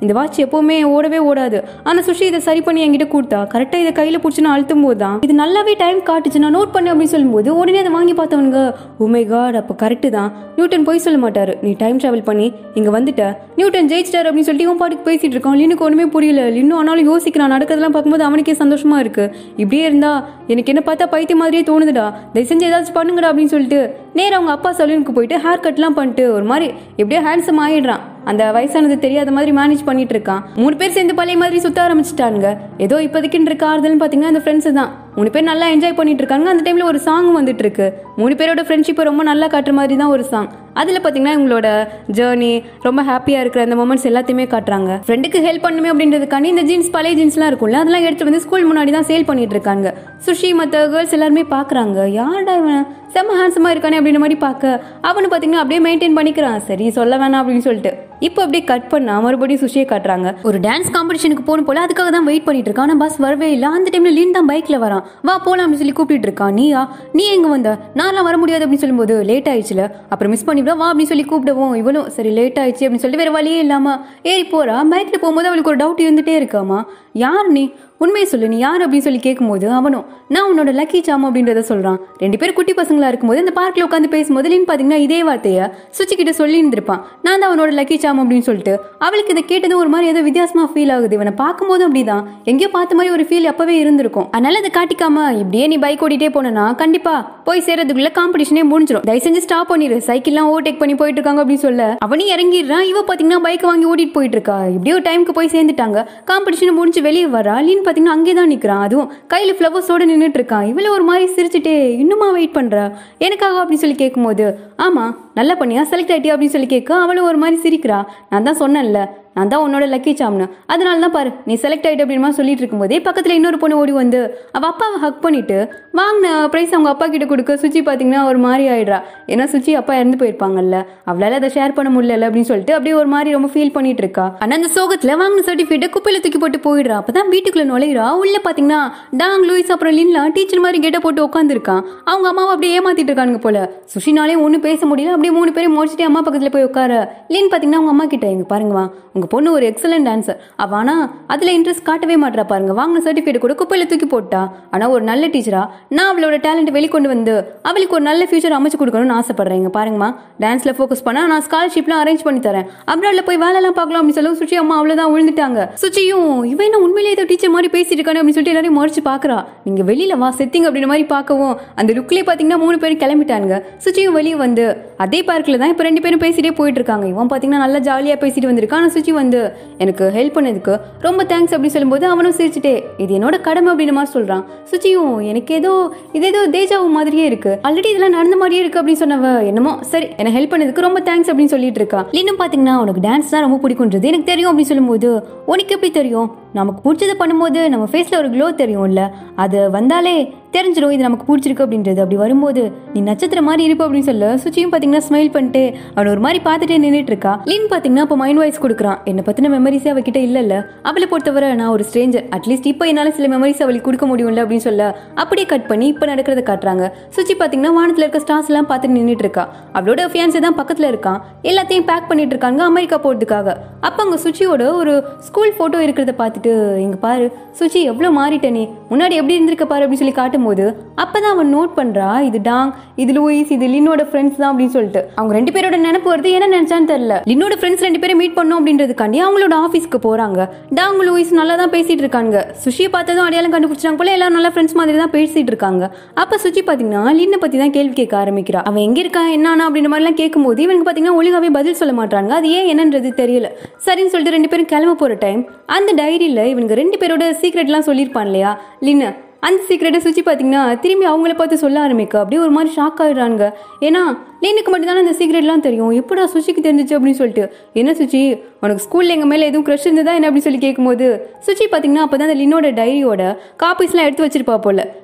இந்த வாட்ச் எப்பவுமே ஓடவே ஓடாது ஆனா சுஷி இதை சரி பண்ணி என்கிட்ட கொடுத்தா கரெக்டா இதை கையில பிடிச்சி நான் அழுத்தும் போது தான் இது நல்லாவே டைம் காட்டுச்சு நான் நோட் பண்ணேன் அப்படின்னு சொல்லும்போது உடனே அதை வாங்கி பார்த்தவனுங்க உமை காட் அப்போ கரெக்டு தான் நியூட்டன் போய் சொல்ல மாட்டாரு நீ டைம் டிராவல் பண்ணி இங்க வந்துட்ட நியூட்டன் ஜெயிச்சிட்டாரு அப்படின்னு சொல்லிட்டு இவன் பாட்டுக்கு பேசிட்டு இருக்கான் லினுக்கு ஒண்ணுமே புரியல லின்னு ஆனாலும் யோசிக்கிறான் நடக்கிறதெல்லாம் பார்க்கும்போது அவனுக்கே சந்தோஷமா இருக்கு இப்படியே இருந்தா எனக்கு என்ன பார்த்தா பைத்தியம் மாதிரியே தோணுதுடா தயவு செஞ்சு ஏதாச்சும் பண்ணுங்கடா அப்படின்னு சொல்லிட்டு நேரா அவங்க அப்பா சலூனுக்கு போயிட்டு ஹேர் கட்லாம் பண்ணிட்டு ஒரு மாதிரி எப்படியோ ஹேண்ட்ஸம் ஆயிடுறான் அந்த வயசானது தெரியாத மாதிரி மேனேஜ் பண்ணிட்டு இருக்கான் மூணு பேர் சேர்ந்து பழைய மாதிரி சுத்த ஆரம்பிச்சிட்டாங்க ஏதோ இப்போதைக்குன்னு இருக்க ஆறுதல்னு பார்த்தீங்கன்னா அந்த ஃப்ரெண்ட்ஸ் தான் மூணு பேர் நல்லா என்ஜாய் பண்ணிட்டு இருக்காங்க அந்த டைம்ல ஒரு சாங் வந்துட்டு இருக்கு மூணு பேரோட ஃப்ரெண்ட்ஷிப்பை ரொம்ப நல்லா காட்டுற மாதிரி தான் ஒரு சாங் அதில் பார்த்தீங்கன்னா இவங்களோட ஜேர்னி ரொம்ப ஹாப்பியாக இருக்கிற அந்த மூமெண்ட்ஸ் எல்லாத்தையுமே காட்டுறாங்க ஃப்ரெண்டுக்கு ஹெல்ப் பண்ணுமே அப்படின்றதுக்காண்டி இந்த ஜீன்ஸ் பழைய ஜீன்ஸ்லாம் இருக்கும்ல அதெல்லாம் எடுத்து வந்து ஸ்கூல் முன்னாடி தான் சேல் பண்ணிட்டு இருக்காங்க சுஷி மற்ற கேர்ள்ஸ் எல்லாருமே பார்க்குறாங்க யார்டா இவன் செம்ம ஹேண்ட்ஸமாக இருக்கானே அப்படின்ற மாதிரி பார்க்க அவனு பார்த்தீங்கன்னா அப்படியே மெயின்டைன் பண்ணிக்கிறான் சரி சொல்ல வேணாம் அப்படின்னு சொல்லிட்டு இப்போ அப்படியே கட் பண்ணா மறுபடியும் சுஷியை காட்டுறாங்க ஒரு டான்ஸ் காம்படிஷனுக்கு போகணும் போல அதுக்காக தான் வெயிட் பண்ணிட்டு இருக்கான் ஆனால் பஸ் வரவே இல்லை அந்த டைம்ல லீன் தான் பைக்ல வரான் வா போலாம் அப்படின்னு சொல்லி கூப்பிட்டு இருக்கான் நீயா நீ எங்க வந்த நான்லாம் வர முடியாது அப்படின்னு சொல்லும்போது லேட் ஆயிடுச்சுல அப்புறம் மிஸ் பண்ணிவிட வா அப்படின்னு சொல்லி கூப்பிடவும் இவளும் சரி லேட் ஆயிடுச்சு அப்படின்னு சொல்லிட்டு வேற வழியே இல்லாம ஏறி போறா பைக்ல போகும்போது அவளுக்கு ஒரு டவுட் இருந்துட்டே இருக்காமா யார் நீ உண்மையை சொல்லு நீ யார் அப்படின்னு சொல்லி கேட்கும்போது அவனும் நான் உன்னோட லக்கி சாம் அப்படின்றத சொல்றான் ரெண்டு பேரும் குட்டி பசங்களா இருக்கும்போது அந்த பார்க்ல உட்காந்து பேசும்போது லின் பாத்தீங்கன்னா இதே வார்த்தைய சுச்சி கிட்ட சொல்லி இருந்திருப்பான் நான் தான் அவனோட லக்கி சாம் அப்படின்னு சொல்லிட்டு அவளுக்கு இதை கேட்டது ஒரு மாதிரி ஏதோ வித்தியாசமா ஃபீல் ஆகுது இவனை பார்க்கும்போது அப்படிதான் எங்கேயோ பார்த்த மாதிரி ஒரு ஃபீல் அப்பவே இருந்திருக்கும் அதனால அதை காட்டிக்காம இப்படியே நீ பைக் ஓடிட்டே போனா கண்டிப்பா போய் சேர்றதுக்குள்ள காம்படிஷனே முடிஞ்சிடும் தயவு செஞ்சு ஸ்டாப் பண்ணிடு சைக்கிள்லாம் ஓவர்டேக் பண்ணி போயிட்டு இருக்காங்க அப்படின்னு சொல்ல அவனையும் இறங்கிடுறான் இவ பாத்தீங்கன்னா பைக் வாங்கி ஓட்டிட்டு போயிட்டு இருக்கா இப்படியோ டைமுக்கு போய் சேர்ந்துட்டாங்க காம்படிஷன் முடிஞ்சு வெளியே வரா லீன் பாத்தீங்கன்னா அங்கே தான் நிக்கிறான் அதுவும் கையில ஃப்ளவர்ஸோட நின்றுட்டு இருக்கான் இவள ஒரு மாதிரி சிரிச்சுட்டே இன்னுமா வெயிட் பண்றா எனக்காக அப்படின்னு சொல்லி கேட்கும்போது ஆமா நல்லா பண்ணியா செலக்ட் ஆயிட்டியா அப்படின்னு சொல்லி கேட்க அவளும் ஒரு மாதிரி சிரிக்கிறா நான் தான் சொன்னேன்ல நான் தான் உன்னோட லக்கி சாம்னு அதனால தான் பாரு நீ செலக்ட் ஆகிட்டு அப்படின்னு மாதிரி சொல்லிட்டு இருக்கும்போதே பக்கத்தில் இன்னொரு பொண்ணு ஓடி வந்து அவள் அப்பாவை ஹக் பண்ணிட்டு வாங்கின ப்ரைஸ் அவங்க அப்பா கிட்ட கொடுக்க சுச்சி பார்த்தீங்கன்னா ஒரு மாதிரி ஆயிடுறா ஏன்னா சுச்சி அப்பா இறந்து போயிருப்பாங்கல்ல அவளால அதை ஷேர் பண்ண முடியல அப்படின்னு சொல்லிட்டு அப்படியே ஒரு மாதிரி ரொம்ப ஃபீல் பண்ணிட்டு இருக்கா ஆனால் அந்த சோகத்தில் வாங்கின சர்டிஃபிகேட்டை குப்பையில தூக்கி போட்டு போயிடுறா அப்பதான் வீட்டுக்குள்ள நுழையிறா உள்ள பார்த்தீங்கன்னா டாங் லூயிஸ் அப்புறம் லின்லாம் டீச்சர் மாதிரி கெட்ட போட்டு உட்காந்துருக்கான் அவங்க அம்மாவை அப்படியே ஏமாத்திட்டு இருக்கானுங்க போல சுஷினாலே ஒன்றும் பேச முடியல அப்படியே மூணு பேரும் முடிச்சுட்டு அம்மா பக்கத்தில் போய் உட்கார லின் பார்த்தீங்கன்னா அவங்க அம்மா கிட்ட இங்க பாருங்கவா உங்க பொண்ணு ஒரு எக்ஸலன்ட் டான்சர் அவ ஆனா அதுல இன்ட்ரெஸ்ட் காட்டவே மாட்டா பாருங்க வாங்கின சர்டிஃபிகேட் கூட குப்பையில தூக்கி போட்டா ஆனா ஒரு நல்ல டீச்சரா நான் அவளோட டேலண்ட் வெளிக்கொண்டு வந்து அவளுக்கு ஒரு நல்ல ஃபியூச்சர் அமைச்சு கொடுக்கணும்னு ஆசைப்படுறேன் இங்க பாருங்கம்மா டான்ஸ்ல ஃபோக்கஸ் பண்ணா நான் ஸ்காலர்ஷிப்லாம் அரேஞ்ச் பண்ணி தரேன் அப்ராட்ல போய் வேலைலாம் பார்க்கலாம் அப்படின்னு சொல்லி சுச்சி அம்மா அவ்வளவுதான் விழுந்துட்டாங்க சுச்சியும் இவன் என்ன உண்மையிலேயே ஏதோ டீச்சர் மாதிரி பேசிட்டு இருக்கானே அப்படின்னு சொல்லிட்டு எல்லாரையும் மறைச்சு பாக்குறா நீங்க வெளியில வா செத்திங் அப்படின்ற மாதிரி பார்க்கவும் அந்த லுக்லயே பாத்தீங்கன்னா மூணு பேரும் கிளம்பிட்டாங்க சுச்சியும் வெளியே வந்து அதே பார்க்கில் தான் இப்போ ரெண்டு பேரும் பேசிட்டே போயிட்டு இருக்காங்க இவன் பார்த்தீங்கன்னா நல்லா ஜாலியாக பேசிட்டு வந்திருக்கான் ஆனால் சுச்சி வந்து எனக்கு ஹெல்ப் பண்ணதுக்கு ரொம்ப தேங்க்ஸ் அப்படின்னு சொல்லும்போது அவனும் சிரிச்சுட்டே இது என்னோட கடமை அப்படின்னு மாதிரி சொல்கிறான் சுச்சியும் எனக்கு ஏதோ இது ஏதோ தேஜாவு மாதிரியே இருக்கு ஆல்ரெடி இதெல்லாம் நடந்த மாதிரியே இருக்கு அப்படின்னு சொன்னவ என்னமோ சரி எனக்கு ஹெல்ப் பண்ணதுக்கு ரொம்ப தேங்க்ஸ் அப்படின்னு சொல்லிட்டு இருக்கா இன்னும் பார்த்தீங்கன்னா உனக்கு டான்ஸ் தான் ரொம்ப பிடிக்குன்றது எனக்கு தெரியும் அப்படின்னு சொல்லும்போது உனக்கு எப்படி தெரியும் நமக்கு பிடிச்சதை பண்ணும்போது நம்ம ஃபேஸில் ஒரு க்ளோ தெரியும்ல அது வந்தாலே தெரிஞ்சிடும் இது நமக்கு பிடிச்சிருக்கு அப்படின்றது அப்படி வரும்போது நீ நட்சத்திரம் மாதிரி இருப்ப அப்படின்னு சொல்ல சுச்சியும் பார்த்தீங்கன்னா ஸ்மைல் பண்ணிட்டு அவன் ஒரு மாதிரி பார்த்துட்டே நின்றுட்டு இருக்கா லின் பார்த்தீங்கன்னா இப்போ மைண்ட் வாய்ஸ் கொடுக்குறான் என்னை பற்றின மெமரிஸே அவகிட்ட இல்லைல்ல அவளை பொறுத்தவரை நான் ஒரு ஸ்ட்ரேஞ்சர் அட்லீஸ்ட் இப்போ என்னால் சில மெமரிஸ் அவளுக்கு கொடுக்க முடியும்ல அப்படின்னு சொல்ல அப்படியே கட் பண்ணி இப்போ நடக்கிறத காட்டுறாங்க சுச்சி பார்த்தீங்கன்னா வானத்தில் இருக்க ஸ்டார்ஸ் எல்லாம் பார்த்துட்டு நின்றுட்டு இருக்கா அவளோட ஃபியான்ஸே தான் பக்கத்தில் இருக்கான் எல்லாத்தையும் பேக் பண்ணிட்டு இருக்காங்க அமெரிக்கா போகிறதுக்காக அப்போ அங்கே சுச்சியோட ஒரு ஸ்கூல் ஃபோட்டோ இருக்கிறத பார்த்துட்டு இங்கே பாரு சுச்சி எவ்வளோ மாறிட்ட நீ முன்னாடி எப்படி இருந்திருக்க பாரு அப்படின்னு சொல்லி காட்டும்போது அப்பதான் அவன் நோட் பண்றா இது டாங் இது லூயிஸ் இது லின்னோட ஃப்ரெண்ட்ஸ் தான் அப்படின்னு சொல்லிட்டு அவங்க ரெண்டு பேரோட நினைப்பு வருது என்ன நினைச்சான்னு தெரியல லின்னோட ஃப்ரெண்ட்ஸ் ரெண்டு பேரும் மீட் பண்ணோம் அப்படின்றதுக்காண்டி அவங்களோட ஆஃபீஸ்க்கு போறாங்க டாங் லூயிஸ் நல்லா தான் பேசிட்டு இருக்காங்க சுஷி பார்த்ததும் அடையாளம் கண்டுபிடிச்சாங்க போல எல்லாரும் நல்லா ஃப்ரெண்ட்ஸ் மாதிரி தான் பேசிட்டு இருக்காங்க அப்ப சுச்சி பாத்தீங்கன்னா லின்னை பத்தி தான் கேள்வி கேட்க ஆரம்பிக்கிறா அவன் எங்க இருக்கான் என்னன்னா அப்படின்ற மாதிரிலாம் கேட்கும்போது இவனுக்கு பாத்தீங்கன்னா ஒழுங்காவே பதில் சொல்ல மாட்டாங்க அது ஏன் என்னன்றது தெரியல சரின்னு சொல்லிட்டு ரெண்டு பேரும் கிளம்ப போற டைம் அந்த டைரியில இவங்க ரெண்டு பேரோட சீக்ரெட்லாம் சொல்லியிருப்பான் இல்லையா லின்னு அந்த சீக்ரெட்டை சுச்சி பார்த்தீங்கன்னா திரும்பி அவங்கள பார்த்து சொல்ல ஆரம்பிக்க அப்படியே ஒரு மாதிரி ஷாக் ஆகிடுறாங்க ஏன்னா லேனுக்கு மட்டும்தானே அந்த சீக்ரெட்லாம் தெரியும் எப்படா சுச்சிக்கு தெரிஞ்சிச்சு அப்படின்னு சொல்லிட்டு என்ன சுச்சி உனக்கு ஸ்கூலில் எங்கள் மேலே எதுவும் க்ரஷ் இருந்ததா என்ன அப்படின்னு சொல்லி கேட்கும்போது சுச்சி பார்த்தீங்கன்னா அப்போ தான் அந்த லின்னோட டைரியோட காப்பீஸ்லாம் எடுத்து வச்சிருப்பா போல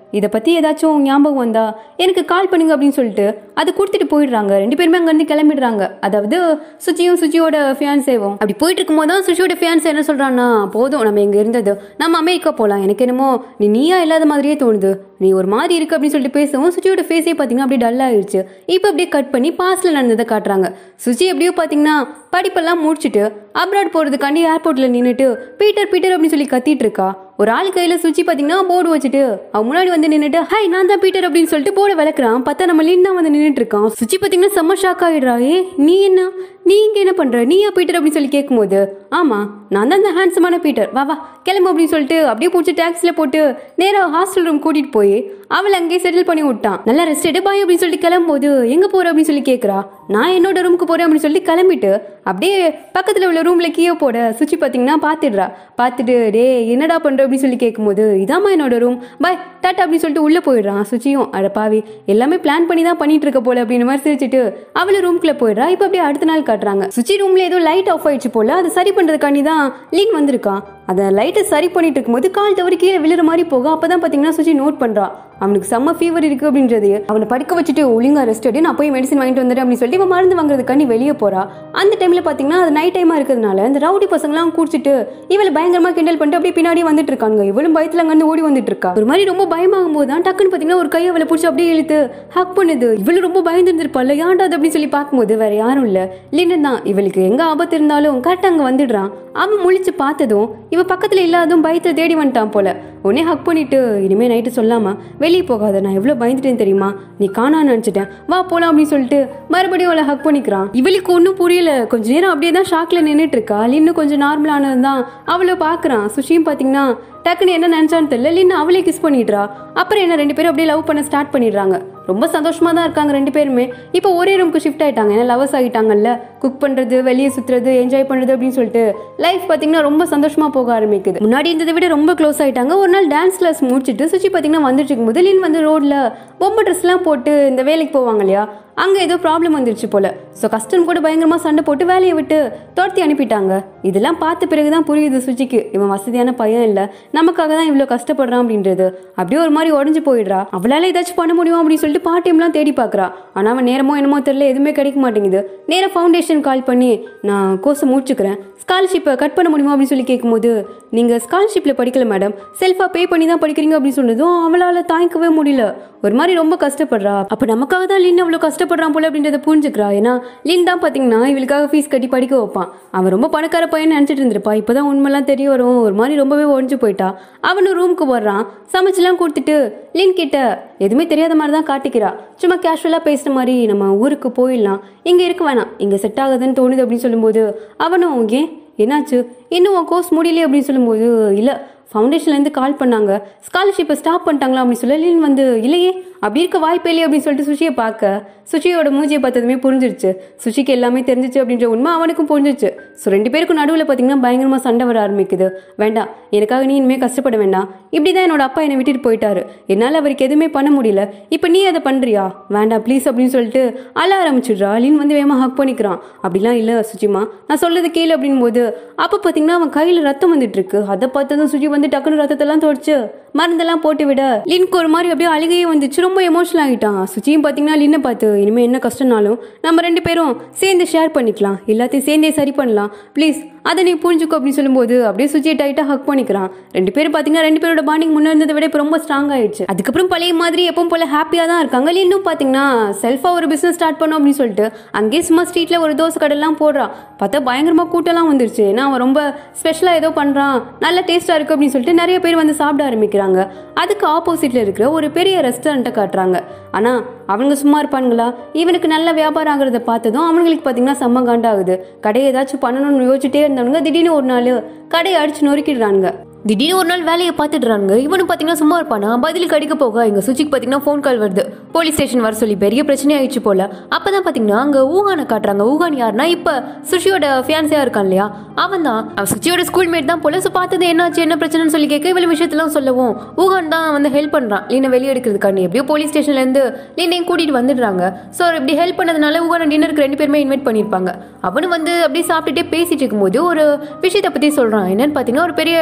இதை பற்றி ஏதாச்சும் ஞாபகம் வந்தா எனக்கு கால் பண்ணுங்க அப்படின்னு சொல்லிட்டு அது கொடுத்துட்டு போயிடுறாங்க ரெண்டு பேருமே அங்கேருந்து கிளம்பிடுறாங்க அதாவது சுச்சியும் சுச்சியோட ஃபியான்சேவும் அப்படி போயிட்டு இருக்கும்போது தான் சுச்சியோட ஃபியான்ஸ் என்ன சொல்கிறான்னா போதும் நம்ம இங்கே இருந்தது நம்ம அமெரிக்கா போகலாம் எனக்கு என்னமோ நீ நீயா இல்லாத மாதிரியே தோணுது நீ ஒரு மாதிரி இருக்கு அப்படின்னு சொல்லிட்டு பேசவும் சுச்சியோட ஃபேஸே பார்த்தீங்கன்னா அப்படியே டல் ஆயிடுச்சு இப்போ அப்படியே கட் பண்ணி பாஸ்டில் நடந்ததை காட்டுறாங்க சுச்சி எப்படியோ பார்த்தீங்கன்னா படிப்பெல்லாம் முடிச்சுட்டு அப்ராட் போகிறதுக்காண்டி ஏர்போர்ட்டில் நின்றுட்டு பீட்டர் பீட்டர் அப்படின்னு சொல்லி கத்திட்டு இருக்கா ஒரு ஆள் கையில் சுச்சி பார்த்தீங்கன்னா போர்டு வச்சுட்டு அவன் முன்னாடி வந்து நின்றுட்டு ஹை நான் தான் பீட்டர் அப்படின்னு சொல்லிட்டு போர்டை விளக்குறான் பார்த்தா நம்ம லின் தான் வந்து நின்றுட்டு இருக்கான் சுச்சி பார்த்தீங்கன்னா செம்ம ஷாக் ஆகிடுறா ஏ நீ என்ன நீ இங்கே என்ன பண்ணுற நீயா பீட்டர் அப்படின்னு சொல்லி கேட்கும்போது ஆமாம் நான் தான் இந்த ஹேண்ட்ஸமான பீட்டர் வா வா கிளம்பு அப்படின்னு சொல்லிட்டு அப்படியே பிடிச்சி டாக்ஸியில் போட்டு நேராக ஹாஸ்டல் ரூம் கூட்டிகிட்டு போய் அவளை அங்கேயே செட்டில் பண்ணி விட்டான் நல்லா ரெஸ்ட் எடு பாய் அப்படின்னு சொல்லிட்டு கிளம்பும்போது எங்கே போகிற அப்படின்னு சொல்லி கேட்குறா நான் என்னோட ரூமுக்கு போகிறேன் அப்படின்னு சொல்லி கிளம்பிட்டு அப்படியே பக்கத்தில் உள்ள ரூமில் கீழே போட சுச்சி பார்த்தீங்கன்னா பார்த்துடுறா பார்த்துட்டு டே என்னடா பண்ணுற அப்படின்னு சொல்லி கேட்கும்போது இதாம்மா என்னோட ரூம் பாய் டாட்டா அப்படின்னு சொல்லிட்டு உள்ளே போயிடுறான் சுச்சியும் அட பாவி எல்லாமே பிளான் பண்ணி தான் பண்ணிட்டு இருக்க போல அப்படின்ற மாதிரி சிரிச்சிட்டு அவளை ரூம்குள்ளே போயிடுறா இப்போ அப்படியே அடுத்த நாள் காட்டுறாங்க சுச்சி ரூமில் ஏதோ லைட் ஆஃப் ஆயிடுச்சு போல அதை சரி பண்ணுறதுக்காண்டி தான் லீன் வந்திருக்கான் அதை லைட்டை சரி பண்ணிட்டு இருக்கும்போது கால் தவறி கீழே விழுற மாதிரி போக அப்பதான் பார்த்தீங்கன்னா சுச்சி நோட் பண்ணுறா அவனுக்கு செம்ம ஃபீவர் இருக்கு அப்படின்றது அவனை படுக்க வச்சுட்டு ஒழுங்கா ரெஸ்ட் எடு நான் போய் மெடிசன் வாங்கிட்டு வந்துடுறேன் அப்படின்னு சொல்லிட்டு இவன் மருந்து வாங்குறதுக்காண்டி வெளியே போறா அந்த டைம்ல பார்த்தீங்கன்னா அது நைட் டைமா இருக்கிறதுனால இந்த ரவுடி பசங்களாம் குடிச்சிட்டு இவளை பயங்கரமா கிண்டல் பண்ணிட்டு அப்படியே பின்னாடி வந்துட்டு இருக்காங்க இவளும் பயத்துல அங்க ஓடி வந்துட்டு இருக்கா ஒரு மாதிரி ரொம்ப பயமாகும் போது தான் டக்குன்னு பார்த்தீங்கன்னா ஒரு கையை அவளை பிடிச்சி அப்படியே இழுத்து ஹக் பண்ணுது இவளு ரொம்ப பயந்து இருந்திருப்பாள் ஏன்டா அது அப்படின்னு சொல்லி பார்க்கும்போது வேற யாரும் இல்ல லின்னு தான் இவளுக்கு எங்க ஆபத்து இருந்தாலும் கரெக்டாக அங்கே வந்துடுறான் அவன் முழிச்சு பார்த்ததும் இவ பக்கத்துல இல்லாததும் பயத்தை தேடி வந்துட்டான் போல உடனே ஹக் பண்ணிட்டு இனிமே நைட்டு சொல்லாமா வெளியே போகாத நான் எவ்வளோ பயந்துட்டேன் தெரியுமா நீ காணான்னு நினச்சிட்டேன் வா போலாம் அப்படின்னு சொல்லிட்டு மறுபடியும் அவளை ஹக் பண்ணிக்கிறான் இவளுக்கு ஒன்றும் புரியல கொஞ்ச நேரம் அப்படியே தான் ஷாக்ல நின்றுட்டு இருக்கா இன்னும் கொஞ்சம் நார்மலானது தான் அவளை பார்க்குறான் சுஷியும் பார்த்தீங்கன்னா டக்குன்னு என்ன நினச்சான்னு தெரியல இல்லைன்னு அவளே கிஸ் பண்ணிடுறா அப்புறம் என்ன ரெண்டு பேரும் அப்படியே லவ் பண்ண ஸ்டார்ட் பண்ணிடுறாங்க ரொம்ப சந்தோஷமா தான் இருக்காங்க ரெண்டு பேருமே இப்போ ஒரே ரூமுக்கு ஷிஃப்ட் ஆயிட்டாங்க ஏன்னா லவர்ஸ் ஆகிட்டாங்கல்ல குக் பண்றது வெளியே சுத்துறது என்ஜாய் பண்றது அப்படின்னு சொல்லிட்டு லைஃப் பார்த்தீங்கன்னா ரொம்ப சந்தோஷமா போக ஆரம்பிக்குது முன்னாடி இருந்ததை விட ரொம்ப க்ளோஸ் ஆயிட்டாங்க ஒரு நாள் டான்ஸ் கிளாஸ் முடிச்சுட்டு சுச்சி பார்த்தீங்கன்னா வந்துட்டு இருக்கும்போது லின் வந்து ரோட்ல பொம்மை ட்ரெஸ்லாம் போட்டு இந்த வேலைக்கு போவாங்க இல்லையா அங்கே ஏதோ ப்ராப்ளம் வந்துருச்சு போல ஸோ கஸ்டம் கூட பயங்கரமாக சண்டை போட்டு வேலையை விட்டு துரத்தி அனுப்பிட்டாங்க இதெல்லாம் பார்த்த பிறகு தான் புரியுது சுச்சிக்கு இவன் வசதியான பையன் இல்லை நமக்காக தான் இவ்வளோ கஷ்டப்படுறான் அப்படின்றது அப்படியே ஒரு மாதிரி உடஞ்சு போயிடுறா அவளால் ஏதாச்சும் பண்ண முடியும் அப்படின்னு சொல்லிட்டு பார்ட் டைம்லாம் தேடி பார்க்குறா ஆனால் அவன் நேரமோ என்னமோ தெரியல எதுவுமே கிடைக்க மாட்டேங்குது நேராக ஃபவுண்டேஷன் கால் பண்ணி நான் கோர்ஸை முடிச்சுக்கிறேன் ஸ்காலர்ஷிப்பை கட் பண்ண முடியுமா அப்படின்னு சொல்லி கேட்கும்போது நீங்கள் ஸ்காலர்ஷிப்பில் படிக்கல மேடம் செல்ஃபாக பே பண்ணி தான் படிக்கிறீங்க அப்படின்னு சொன்னதும் அவளால் தாங்கிக்கவே முடியல ஒரு மாதிரி ரொம்ப கஷ்டப்படுறா அப்போ நமக்காக தான் லின் அவ்வளோ கஷ்டப்படுறான் போல அப்படின்றத புரிஞ்சுக்கிறா ஏன்னா லின் தான் பார்த்தீங்கன்னா இவளுக்காக ஃபீஸ் கட்டி படிக்க வைப்பான் அவன் ரொம்ப பணக்கார பையன் நினச்சிட்டு இருந்திருப்பா இப்போ தான் உண்மைலாம் தெரிய வரும் ஒரு மாதிரி ரொம்பவே உடஞ்சு போயிட்டா அவனும் ரூமுக்கு வர்றான் சமைச்செல்லாம் கொடுத்துட்டு லின் கிட்ட எதுவுமே தெரியாத மாதிரி தான் காட்டிக்கிறா சும்மா கேஷுவலாக பேசுகிற மாதிரி நம்ம ஊருக்கு போயிடலாம் இங்கே இருக்க வேணாம் இங்கே செட் ஆகுதுன்னு தோணுது அப்படின்னு சொல்லும்போது அவனும் ஏன் என்னாச்சு இன்னும் உன் கோர்ஸ் முடியலையே அப்படின்னு சொல்லும்போது இல்லை ஃபவுண்டேஷன்லேருந்து கால் பண்ணாங்க ஸ்காலர்ஷிப்பை ஸ்டாப் பண்ணிட்டாங்களா அப்படின்னு சொல்ல லின் வந்து இல்லையே அப்படி இருக்க வாய்ப்பே இல்லையே அப்படின்னு சொல்லிட்டு சுஷியை பார்க்க சுஷியோட மூஞ்சியை பார்த்ததுமே புரிஞ்சிருச்சு சுஷிக்கு எல்லாமே தெரிஞ்சிச்சு அப்படின்ற உண்மை அவனுக்கும் புரிஞ்சிச்சு ஸோ ரெண்டு பேருக்கும் நடுவில் பார்த்தீங்கன்னா பயங்கரமாக சண்டை வர ஆரம்பிக்குது வேண்டாம் எனக்காக நீ இனிமேல் கஷ்டப்பட வேண்டாம் இப்படி தான் என்னோட அப்பா என்னை விட்டுட்டு போயிட்டாரு என்னால் அவருக்கு எதுவுமே பண்ண முடியல இப்போ நீ அதை பண்ணுறியா வேண்டாம் ப்ளீஸ் அப்படின்னு சொல்லிட்டு அழ ஆரம்பிச்சிடுறா லின் வந்து வேகமாக ஹக் பண்ணிக்கிறான் அப்படிலாம் இல்லை சுச்சிமா நான் சொல்றது கேளு அப்படின் போது அப்போ பார்த்தீங்கன்னா அவன் கையில் ரத்தம் வந்துட்டு இருக்கு அதை பார்த்ததும் சுஜி வந்து டக்குனு ரத்தத்தெல்லாம் தொடச்சு மருந்தெல்லாம் போட்டு விட லின்க்கு ஒரு மாதிரி அப்படியே அழுகையே வந்துச்சு ரொம்ப எமோஷனல் ஆகிட்டான் சுச்சியும் பார்த்தீங்கன்னா லின்னை பார்த்து இனிமேல் என்ன கஷ்டம்னாலும் நம்ம ரெண்டு பேரும் சேர்ந்து ஷேர் பண்ணிக்கலாம் எல்லாத்தையும் சேர்ந்தே சரி பண்ணலாம் ப்ளீஸ் அதை நீ புரிஞ்சுக்கோ அப்படின்னு சொல்லும்போது அப்படியே சுச்சியை டைட்டாக ஹக் பண்ணிக்கிறான் ரெண்டு பேரும் பார்த்தீங்கன்னா ரெண்டு பேரோட பாண்டிங் முன்ன இருந்ததை விட இப்போ ரொம்ப ஸ்ட்ராங் ஆயிடுச்சு அதுக்கப்புறம் பழைய மாதிரி எப்பவும் போல ஹாப்பியாக தான் இருக்காங்க இன்னும் பார்த்தீங்கன்னா செல்ஃபாக ஒரு பிஸ்னஸ் ஸ்டார்ட் பண்ணோம் அப்படின்னு சொல்லிட்டு அங்கேயே சும்மா ஸ்ட்ரீட்டில் ஒரு தோசை கடைலாம் போடுறான் பார்த்தா பயங்கரமாக கூட்டம்லாம் வந்துருச்சு ஏன்னா அவன் ரொம்ப ஸ்பெஷலாக ஏதோ பண்ணுறான் நல்ல டேஸ்ட்டாக இருக்குது அப்படின்னு சொல்லிட்டு நிறைய பேர் வந்து சாப்பிட ஆரம்பிக்கிறாங்க அதுக்கு ஆப்போசிட்டில் இருக்கிற ஒரு பெரிய ரெஸ்டாரண்ட்டை காட்டுறாங்க ஆனால் அவங்க சும்மா இருப்பானுங்களா இவனுக்கு நல்ல வியாபாரம் ஆகுறத பார்த்ததும் அவங்களுக்கு பார்த்தீங்கன்னா செம்ம காண்டாகுது கடையை ஏதாச்சும் பண்ணணும்னு யோசிச்சுட்டே இருந்தவனுங்க திடீர்னு ஒரு நாள் கடையை அடிச்சு நொறுக்கிடுறானுங்க திடீர்னு ஒரு நாள் வேலையை பார்த்துடுறாங்க இவனு பார்த்தீங்கன்னா சும்மா இருப்பானா பதிலுக்கு அடிக்க போக எங்கள் சுச்சிக்கு பார்த்தீங்கன்னா ஃபோன் கால் வருது போலீஸ் ஸ்டேஷன் வர சொல்லி பெரிய பிரச்சனை ஆயிடுச்சு போல அப்போ தான் பார்த்தீங்கன்னா அங்கே ஊகானை காட்டுறாங்க ஊகான் யாருன்னா இப்போ சுஷியோட ஃபியான்ஸியாக இருக்கான் இல்லையா அவன் தான் அவன் சுச்சியோட ஸ்கூல் மேட் தான் போல ஸோ பார்த்தது என்னாச்சு என்ன பிரச்சனைன்னு சொல்லி கேட்க இவ்வளோ விஷயத்தெல்லாம் சொல்லவும் ஊகான் தான் வந்து ஹெல்ப் பண்ணுறான் லீனை வெளியே எடுக்கிறதுக்காண்டி எப்படியோ போலீஸ் ஸ்டேஷன்லேருந்து லீனையும் கூட்டிகிட்டு வந்துடுறாங்க ஸோ இப்படி ஹெல்ப் பண்ணதுனால ஊகான டின்னருக்கு ரெண்டு பேருமே இன்வைட் பண்ணியிருப்பாங்க அவனு வந்து அப்படியே சாப்பிட்டுட்டே பேசிட்டு இருக்கும்போது ஒரு விஷயத்தை பற்றி சொல்கிறான் என்னன்னு பார்த்தீங்கன்னா ஒரு பெரிய டான்ஸ்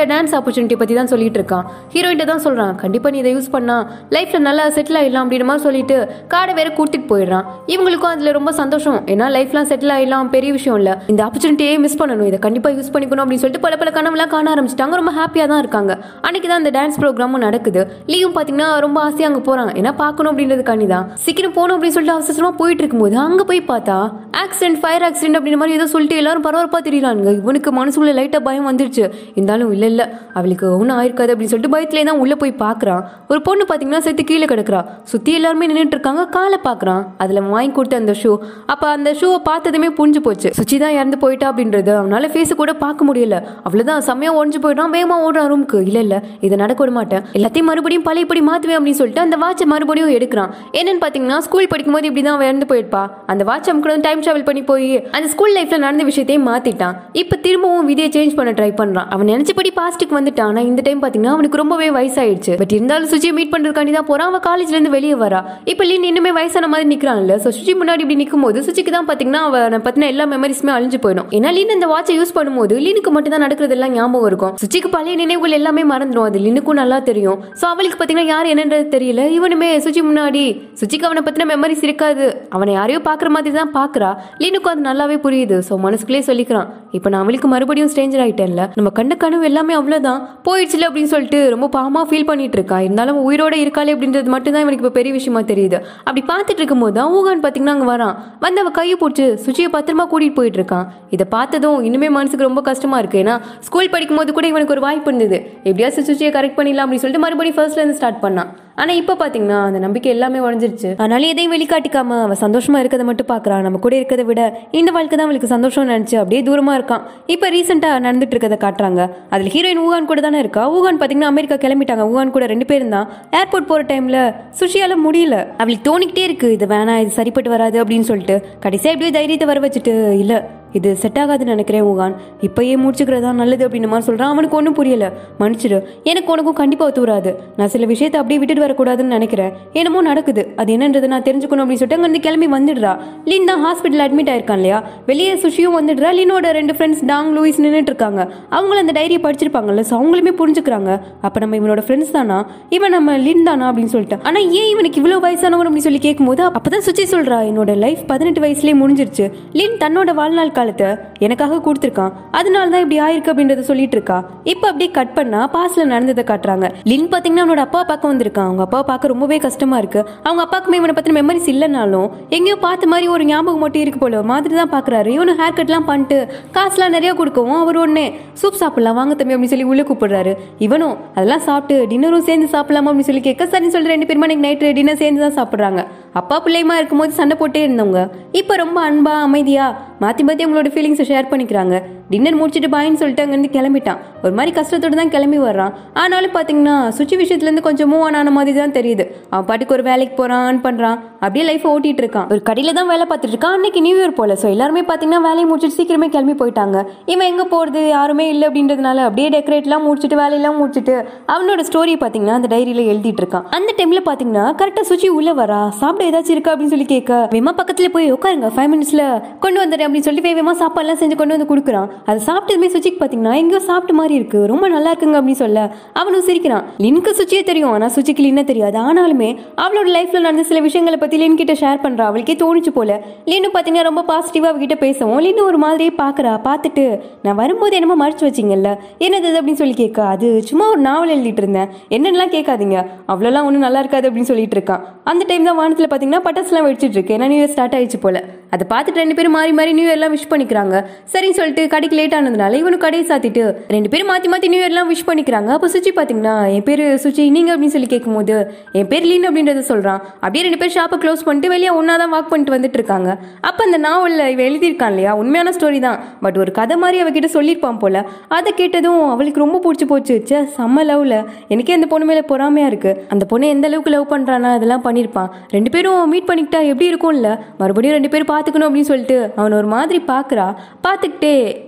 ஆப்பர்ச்சுனிட்டி பத்தி தான் சொல்லிட்டு இருக்கான் ஹீரோயின்ட்ட தான் சொல்றான் கண்டிப்பா நீ இதை யூஸ் பண்ணா லைஃப்ல நல்லா செட்டில் ஆயிடலாம் அப்படின்ற மாதிரி சொல்லிட்டு கார்டை வேற கூட்டிட்டு போயிடுறான் இவங்களுக்கும் அதுல ரொம்ப சந்தோஷம் ஏன்னா லைஃப்லாம் செட்டில் ஆயிடலாம் பெரிய விஷயம் இல்ல இந்த ஆப்பர்ச்சுனிட்டியே மிஸ் பண்ணணும் இதை கண்டிப்பா யூஸ் பண்ணிக்கணும் அப்படின்னு சொல்லிட்டு பல பல கனவுலாம் காண ஆரம்பிச்சிட்டாங்க ரொம்ப ஹாப்பியா தான் இருக்காங்க அன்னைக்கு தான் அந்த டான்ஸ் ப்ரோக்ராமும் நடக்குது லீவும் பாத்தீங்கன்னா ரொம்ப ஆசையா அங்க போறாங்க ஏன்னா பார்க்கணும் அப்படின்றதுக்காண்டி தான் சீக்கிரம் போகணும் அப்படின்னு சொல்லிட்டு அவசரமா போயிட்டு இருக்கும்போது அங்க போய் பார்த்தா ஆக்சிடென்ட் ஃபயர் ஆக்சிடென்ட் அப்படின்ற மாதிரி ஏதோ சொல்லிட்டு எல்லாரும் பரபரப்பா தெரியறாங்க இவனுக்கு மனசுக்குள்ள லைட்டா பயம் வந்துருச்சு இருந்தாலும் இல்ல இல்ல அவளுக்கு ஒன்றும் ஆயிருக்காது அப்படின்னு சொல்லிட்டு பயத்திலே தான் உள்ள போய் பார்க்கறான் ஒரு பொண்ணு பாத்தீங்கன்னா செத்து கீழே கிடக்குறா சுத்தி எல்லாருமே நின்னுட்டு இருக்காங்க காலை பார்க்கறான் அதுல அவன் வாங்கி கொடுத்த அந்த ஷூ அப்ப அந்த ஷூவை பார்த்ததுமே புரிஞ்சு போச்சு சுச்சி தான் இறந்து போயிட்டா அப்படின்றது அவனால ஃபேஸ் கூட பார்க்க முடியல அவ்வளவுதான் செம்மையா ஒழிஞ்சு போயிட்டான் வேகமா ஓடுறான் ரூமுக்கு இல்ல இல்ல இதை நடக்க விட மாட்டேன் எல்லாத்தையும் மறுபடியும் பழையபடி மாத்துவேன் அப்படின்னு சொல்லிட்டு அந்த வாட்சை மறுபடியும் எடுக்கிறான் என்னன்னு பாத்தீங்கன்னா ஸ்கூல் படிக்கும்போது இப்படிதான் அவன் இறந்து போயிருப்பா அந்த வாட்ச் அமுக்கணும் டைம் டிராவல் பண்ணி போய் அந்த ஸ்கூல் லைஃப்ல நடந்த விஷயத்தையும் மாத்திட்டான் இப்ப திரும்பவும் விதியை சேஞ்ச் பண்ண ட்ரை பண்றான் அவன் நினைச்சபடி பாஸ்ட்டுக்கு வந்துட்டான் ஆனா இந்த டைம் பாத்தீங்கன்னா அவனுக்கு ரொம்பவே வயசாயிடுச்சு பட் இருந்தாலும் சுச்சியை மீட் பண்றதுக்காண்டி தான் போறான் அவன் காலேஜ்ல இருந்து வெளியே வரா இப்ப லீன் இன்னுமே வயசான மாதிரி நிக்கிறான்ல சோ சுச்சி முன்னாடி இப்படி நிக்கும் போது சுச்சிக்கு தான் பாத்தீங்கன்னா அவனை பத்தின எல்லா மெமரிஸுமே அழிஞ்சு போயிடும் ஏன்னா லீன் இந்த வாட்சை யூஸ் பண்ணும்போது லீனுக்கு மட்டும் தான் நடக்கிறது எல்லாம் ஞாபகம் இருக்கும் சுச்சிக்கு பழைய நினைவுகள் எல்லாமே மறந்துடும் அது லினுக்கும் நல்லா தெரியும் சோ அவளுக்கு பாத்தீங்கன்னா யார் என்னன்றது தெரியல இவனுமே சுச்சி முன்னாடி சுச்சிக்கு அவனை பத்தின மெமரிஸ் இருக்காது அவனை யாரையோ பாக்குற மாதிரி தான் பாக்குறா லீனுக்கும் அது நல்லாவே புரியுது சோ மனசுக்குள்ளே சொல்லிக்கிறான் இப்ப நான் அவளுக்கு மறுபடியும் ஸ்ட்ரேஞ்சர் ஆயிட்டேன்ல நம்ம கண்ட கனவு எல்லாமே அவ்வளவுதான் போயிடுச்சுல அப்படின்னு சொல்லிட்டு ரொம்ப பாவமா ஃபீல் பண்ணிட்டு இருக்கா இருந்தாலும் உயிரோட இருக்காளே அப்படின்றது மட்டும் தான் இவனுக்கு இப்ப பெரிய விஷயமா தெரியுது அப்படி பார்த்துட்டு இருக்கும்போது தான் ஊகான் பாத்தீங்கன்னா அங்க வரான் வந்து அவ கையை பிடிச்சி சுச்சியை பத்திரமா கூட்டிட்டு போயிட்டு இருக்கான் இதை பார்த்ததும் இன்னுமே மனசுக்கு ரொம்ப கஷ்டமா இருக்கு ஏன்னா ஸ்கூல் படிக்கும்போது கூட இவனுக்கு ஒரு வாய்ப்பு இருந்தது எப்படியாச்சும் சுச்சியை கரெக்ட் பண்ணிடலாம் அப்படின்னு சொல்லிட்டு மறுபடியும் ஃபர்ஸ்ட்ல இருந்து ஸ்டார்ட் பண்ணான் ஆனா இப்ப பாத்தீங்கன்னா அந்த நம்பிக்கை எல்லாமே உடஞ்சிருச்சு அதனால எதையும் வெளிக்காட்டிக்காம அவ சந்தோஷமா இருக்கதை மட்டும் பாக்குறான் நம்ம கூட இருக்கதை விட இந்த வாழ்க்கை தான் அவளுக்கு சந்தோஷம் நினைச்சு அப்படியே தூரமா இருக்கான் இப்ப ரீசெண்டா நடந்துட்டு இருக்கதை காட்டுறாங்க அதுல ஹீரோயின் ஊகான் கூட தானே இருக்கா ஊகான் பாத்தீங்கன்னா அமெரிக்கா கிளம்பிட்டாங்க ஊகான் கூட ரெண்டு பேரும் தான் ஏர்போர்ட் போற டைம்ல சுஷியால முடியல அவளுக்கு தோணிக்கிட்டே இருக்கு இது வேணாம் இது சரிப்பட்டு வராது அப்படின்னு சொல்லிட்டு கடைசியா எப்படியோ தைரியத்தை வர வச்சுட்டு இல்ல இது செட் ஆகாதுன்னு நினைக்கிறேன் ஊகான் இப்பயே முடிச்சுக்கிறதா நல்லது அப்படின்ற மாதிரி சொல்றான் அவனுக்கு ஒன்றும் புரியல மன்னிச்சிடு எனக்கு உனக்கும் கண்டிப்பா ஒத்து வராது நான் சில விஷயத்தை அப்படியே விட்டுட்டு வரக்கூடாதுன்னு நினைக்கிறேன் என்னமோ நடக்குது அது என்னன்றது நான் தெரிஞ்சுக்கணும் அப்படின்னு சொல்லிட்டு அங்கிருந்து கிளம்பி வந்துடுறா லின் தான் ஹாஸ்பிட்டல் அட்மிட் ஆயிருக்கான் இல்லையா வெளியே சுஷியும் வந்துடுறா லினோட ரெண்டு ஃப்ரெண்ட்ஸ் டாங் லூயிஸ் நின்றுட்டு இருக்காங்க அவங்களும் அந்த டைரியை படிச்சிருப்பாங்கல்ல ஸோ அவங்களுமே புரிஞ்சுக்கிறாங்க அப்ப நம்ம இவனோட ஃப்ரெண்ட்ஸ் தானா இவன் நம்ம லின் தானா அப்படின்னு சொல்லிட்டு ஆனா ஏன் இவனுக்கு இவ்வளவு வயசானவன் அப்படின்னு சொல்லி கேட்கும்போது அப்பதான் சுச்சி சொல்றா என்னோட லைஃப் பதினெட்டு வயசுலயே முடிஞ்சிருச்சு லின் தன்னோட வாழ்நாள் காலத்தை எனக்காக கொடுத்துருக்கான் அதனால தான் இப்படி ஆயிருக்கு அப்படின்றத சொல்லிட்டு இருக்கா இப்போ அப்படியே கட் பண்ணா பாஸ்ல நடந்ததை காட்டுறாங்க லின் பாத்தீங்கன்னா அவனோட அப்பா பார்க்க வந்திருக்கான் அவங்க அப்பா பார்க்க ரொம்பவே கஷ்டமா இருக்கு அவங்க அப்பாக்குமே இவனை பத்தின மெமரிஸ் இல்லைனாலும் எங்கேயோ பார்த்த மாதிரி ஒரு ஞாபகம் மட்டும் இருக்கு போல ஒரு மாதிரி தான் பாக்குறாரு இவனு ஹேர் கட்லாம் பண்ணிட்டு காசுலாம் நிறைய கொடுக்கவும் அவர் உடனே சூப் சாப்பிடலாம் வாங்க தம்பி அப்படின்னு சொல்லி உள்ள கூப்பிடுறாரு இவனும் அதெல்லாம் சாப்பிட்டு டின்னரும் சேர்ந்து சாப்பிடலாமா அப்படின்னு சொல்லி கேட்க சரின்னு சொல்லி ரெண்டு பேருமா இன்னைக்கு நைட்டு டின்னர் சேர்ந்து தான் சாப்பிடுறாங்க அப்பா பிள்ளையுமா இருக்கும்போது சண்டை போட்டே இருந்தவங்க இப்போ ரொம்ப அன்பா அமைதியா மாத்தி மாத்தி அவங்களோட ஃபீலிங்ஸை ஷேர் பண்ணிக்கிறாங்க டின்னர் முடிச்சிட்டு பாயின்னு சொல்லிட்டு அங்கேருந்து கிளம்பிட்டான் ஒரு மாதிரி கஷ்டத்தோட தான் கிளம்பி வர்றான் ஆனாலும் பார்த்தீங்கன்னா சுச்சி விஷயத்துலேருந்து கொஞ்சம் மூவ் ஆன மாதிரி தான் தெரியுது அவன் பாட்டுக்கு ஒரு வேலைக்கு போகிறான் earn பண்ணுறான் அப்படியே லைஃப்பை ஓட்டிட்டு இருக்கான் ஒரு கடையில் தான் வேலை பார்த்துட்டு இருக்கான் அன்னைக்கு நியூ இயர் போல ஸோ எல்லாருமே பார்த்தீங்கன்னா வேலையை முடிச்சிட்டு சீக்கிரமே கிளம்பி போயிட்டாங்க இவன் எங்கே போகிறது யாருமே இல்லை அப்படின்றதுனால அப்படியே டெக்கரேட்லாம் முடிச்சிட்டு வேலையெல்லாம் முடிச்சிட்டு அவனோட ஸ்டோரியை பார்த்தீங்கன்னா அந்த டைரியில் எழுதிட்டு இருக்கான் அந்த டைமில் பார்த்தீங்கன்னா கரெக்டாக சுச்சி உள்ளே வரா சாப்பிட ஏதாச்சும் இருக்கா அப்படின்னு சொல்லி கேட்க வேமா பக்கத்துல போய் உட்காருங்க ஃபைவ் மினிட்ஸ்ல கொண்டு வந்துடுறேன் அப்படின்னு சொல்லிட்டு வேகமா சாப்பாடுலாம் செஞ்சு கொண்டு வந்து கொடுக்குறான் அது சாப்பிட்டதுமே சுச்சிக்கு பார்த்தீங்கன்னா எங்கேயோ சாப்பிட்ட மாதிரி இருக்கு ரொம்ப நல்லா இருக்குங்க அப்படின்னு சொல்ல அவனும் சிரிக்கிறான் லின்க்கு சுச்சியே தெரியும் ஆனால் சுச்சிக்கு லின்ன தெரியாது ஆனாலுமே அவளோட லைஃப்ல நடந்த சில விஷயங்களை பத்தி லின் கிட்ட ஷேர் பண்றா அவளுக்கே தோணுச்சு போல லின்னு பார்த்தீங்கன்னா ரொம்ப பாசிட்டிவா அவகிட்ட பேசவும் லின்னு ஒரு மாதிரியே பார்க்கறா பார்த்துட்டு நான் வரும்போது என்னமோ மறைச்சு வச்சிங்கல்ல என்னது அது அப்படின்னு சொல்லி கேட்க அது சும்மா ஒரு நாவல் எழுதிட்டு இருந்தேன் என்னென்னலாம் கேட்காதீங்க அவ்வளோலாம் ஒன்றும் நல்லா இருக்காது அப்படின்னு சொல்லிட்டு இருக்கான் அந்த டைம் தான் வானத்தில் பார்த்தீங்கன்னா பட்டாசுலாம் வெடிச்சிட்டு இருக்கு ஏன்னா நியூ இயர் ஸ்டார்ட் ஆயிடுச்சு போல அதை பார்த்துட்டு ரெண்டு பேரும் மாறி மாறி நியூ இயர்லாம் விஷ் பண்ணிக்கிறாங்க சரின்னு சொல்லிட்டு கடைக்கு லேட் ஆனதுனால இவனு கடையை சாத்திட்டு ரெண்டு பேரும் மாற்றி மாற்றி நியூ இயர்லாம் விஷ் பண்ணிக்கிறாங்க அப்போ சுச்சி பார்த்தீங்கன்னா என் பேர் சுச்சி நீங்க அப்படின்னு சொல்லி கேட்கும்போது என் பேர் லீன் அப்படின்றத சொல்கிறான் அப்படியே ரெண்டு பேர் ஷாப்பை க்ளோஸ் பண்ணிட்டு வெளியே ஒன்றா தான் வாக் பண்ணிட்டு வந்துட்டு இருக்காங்க அப்போ அந்த நாவலில் இவன் எழுதியிருக்கான் இல்லையா உண்மையான ஸ்டோரி தான் பட் ஒரு கதை மாதிரி அவகிட்ட சொல்லியிருப்பான் போல அதை கேட்டதும் அவளுக்கு ரொம்ப பிடிச்சி போச்சு ச்சே செம்ம லவ்ல எனக்கே அந்த பொண்ணு மேலே பொறாமையா இருக்கு அந்த பொண்ணு எந்த அளவுக்கு லவ் பண்றானா அதெல்லாம் பண்ணியிருப்பான் ரெண்டு பேரும் மீட் பண்ணிக்கிட்டா எப்படி இருக்கும்ல மறுபடியும் ரெண்டு பேரும் பார்த்துக்கணும் அப்படின்னு சொல்லிட்டு அவன் ஒரு மாதிரி பார்க்குறா பார்த்துக்கிட்டே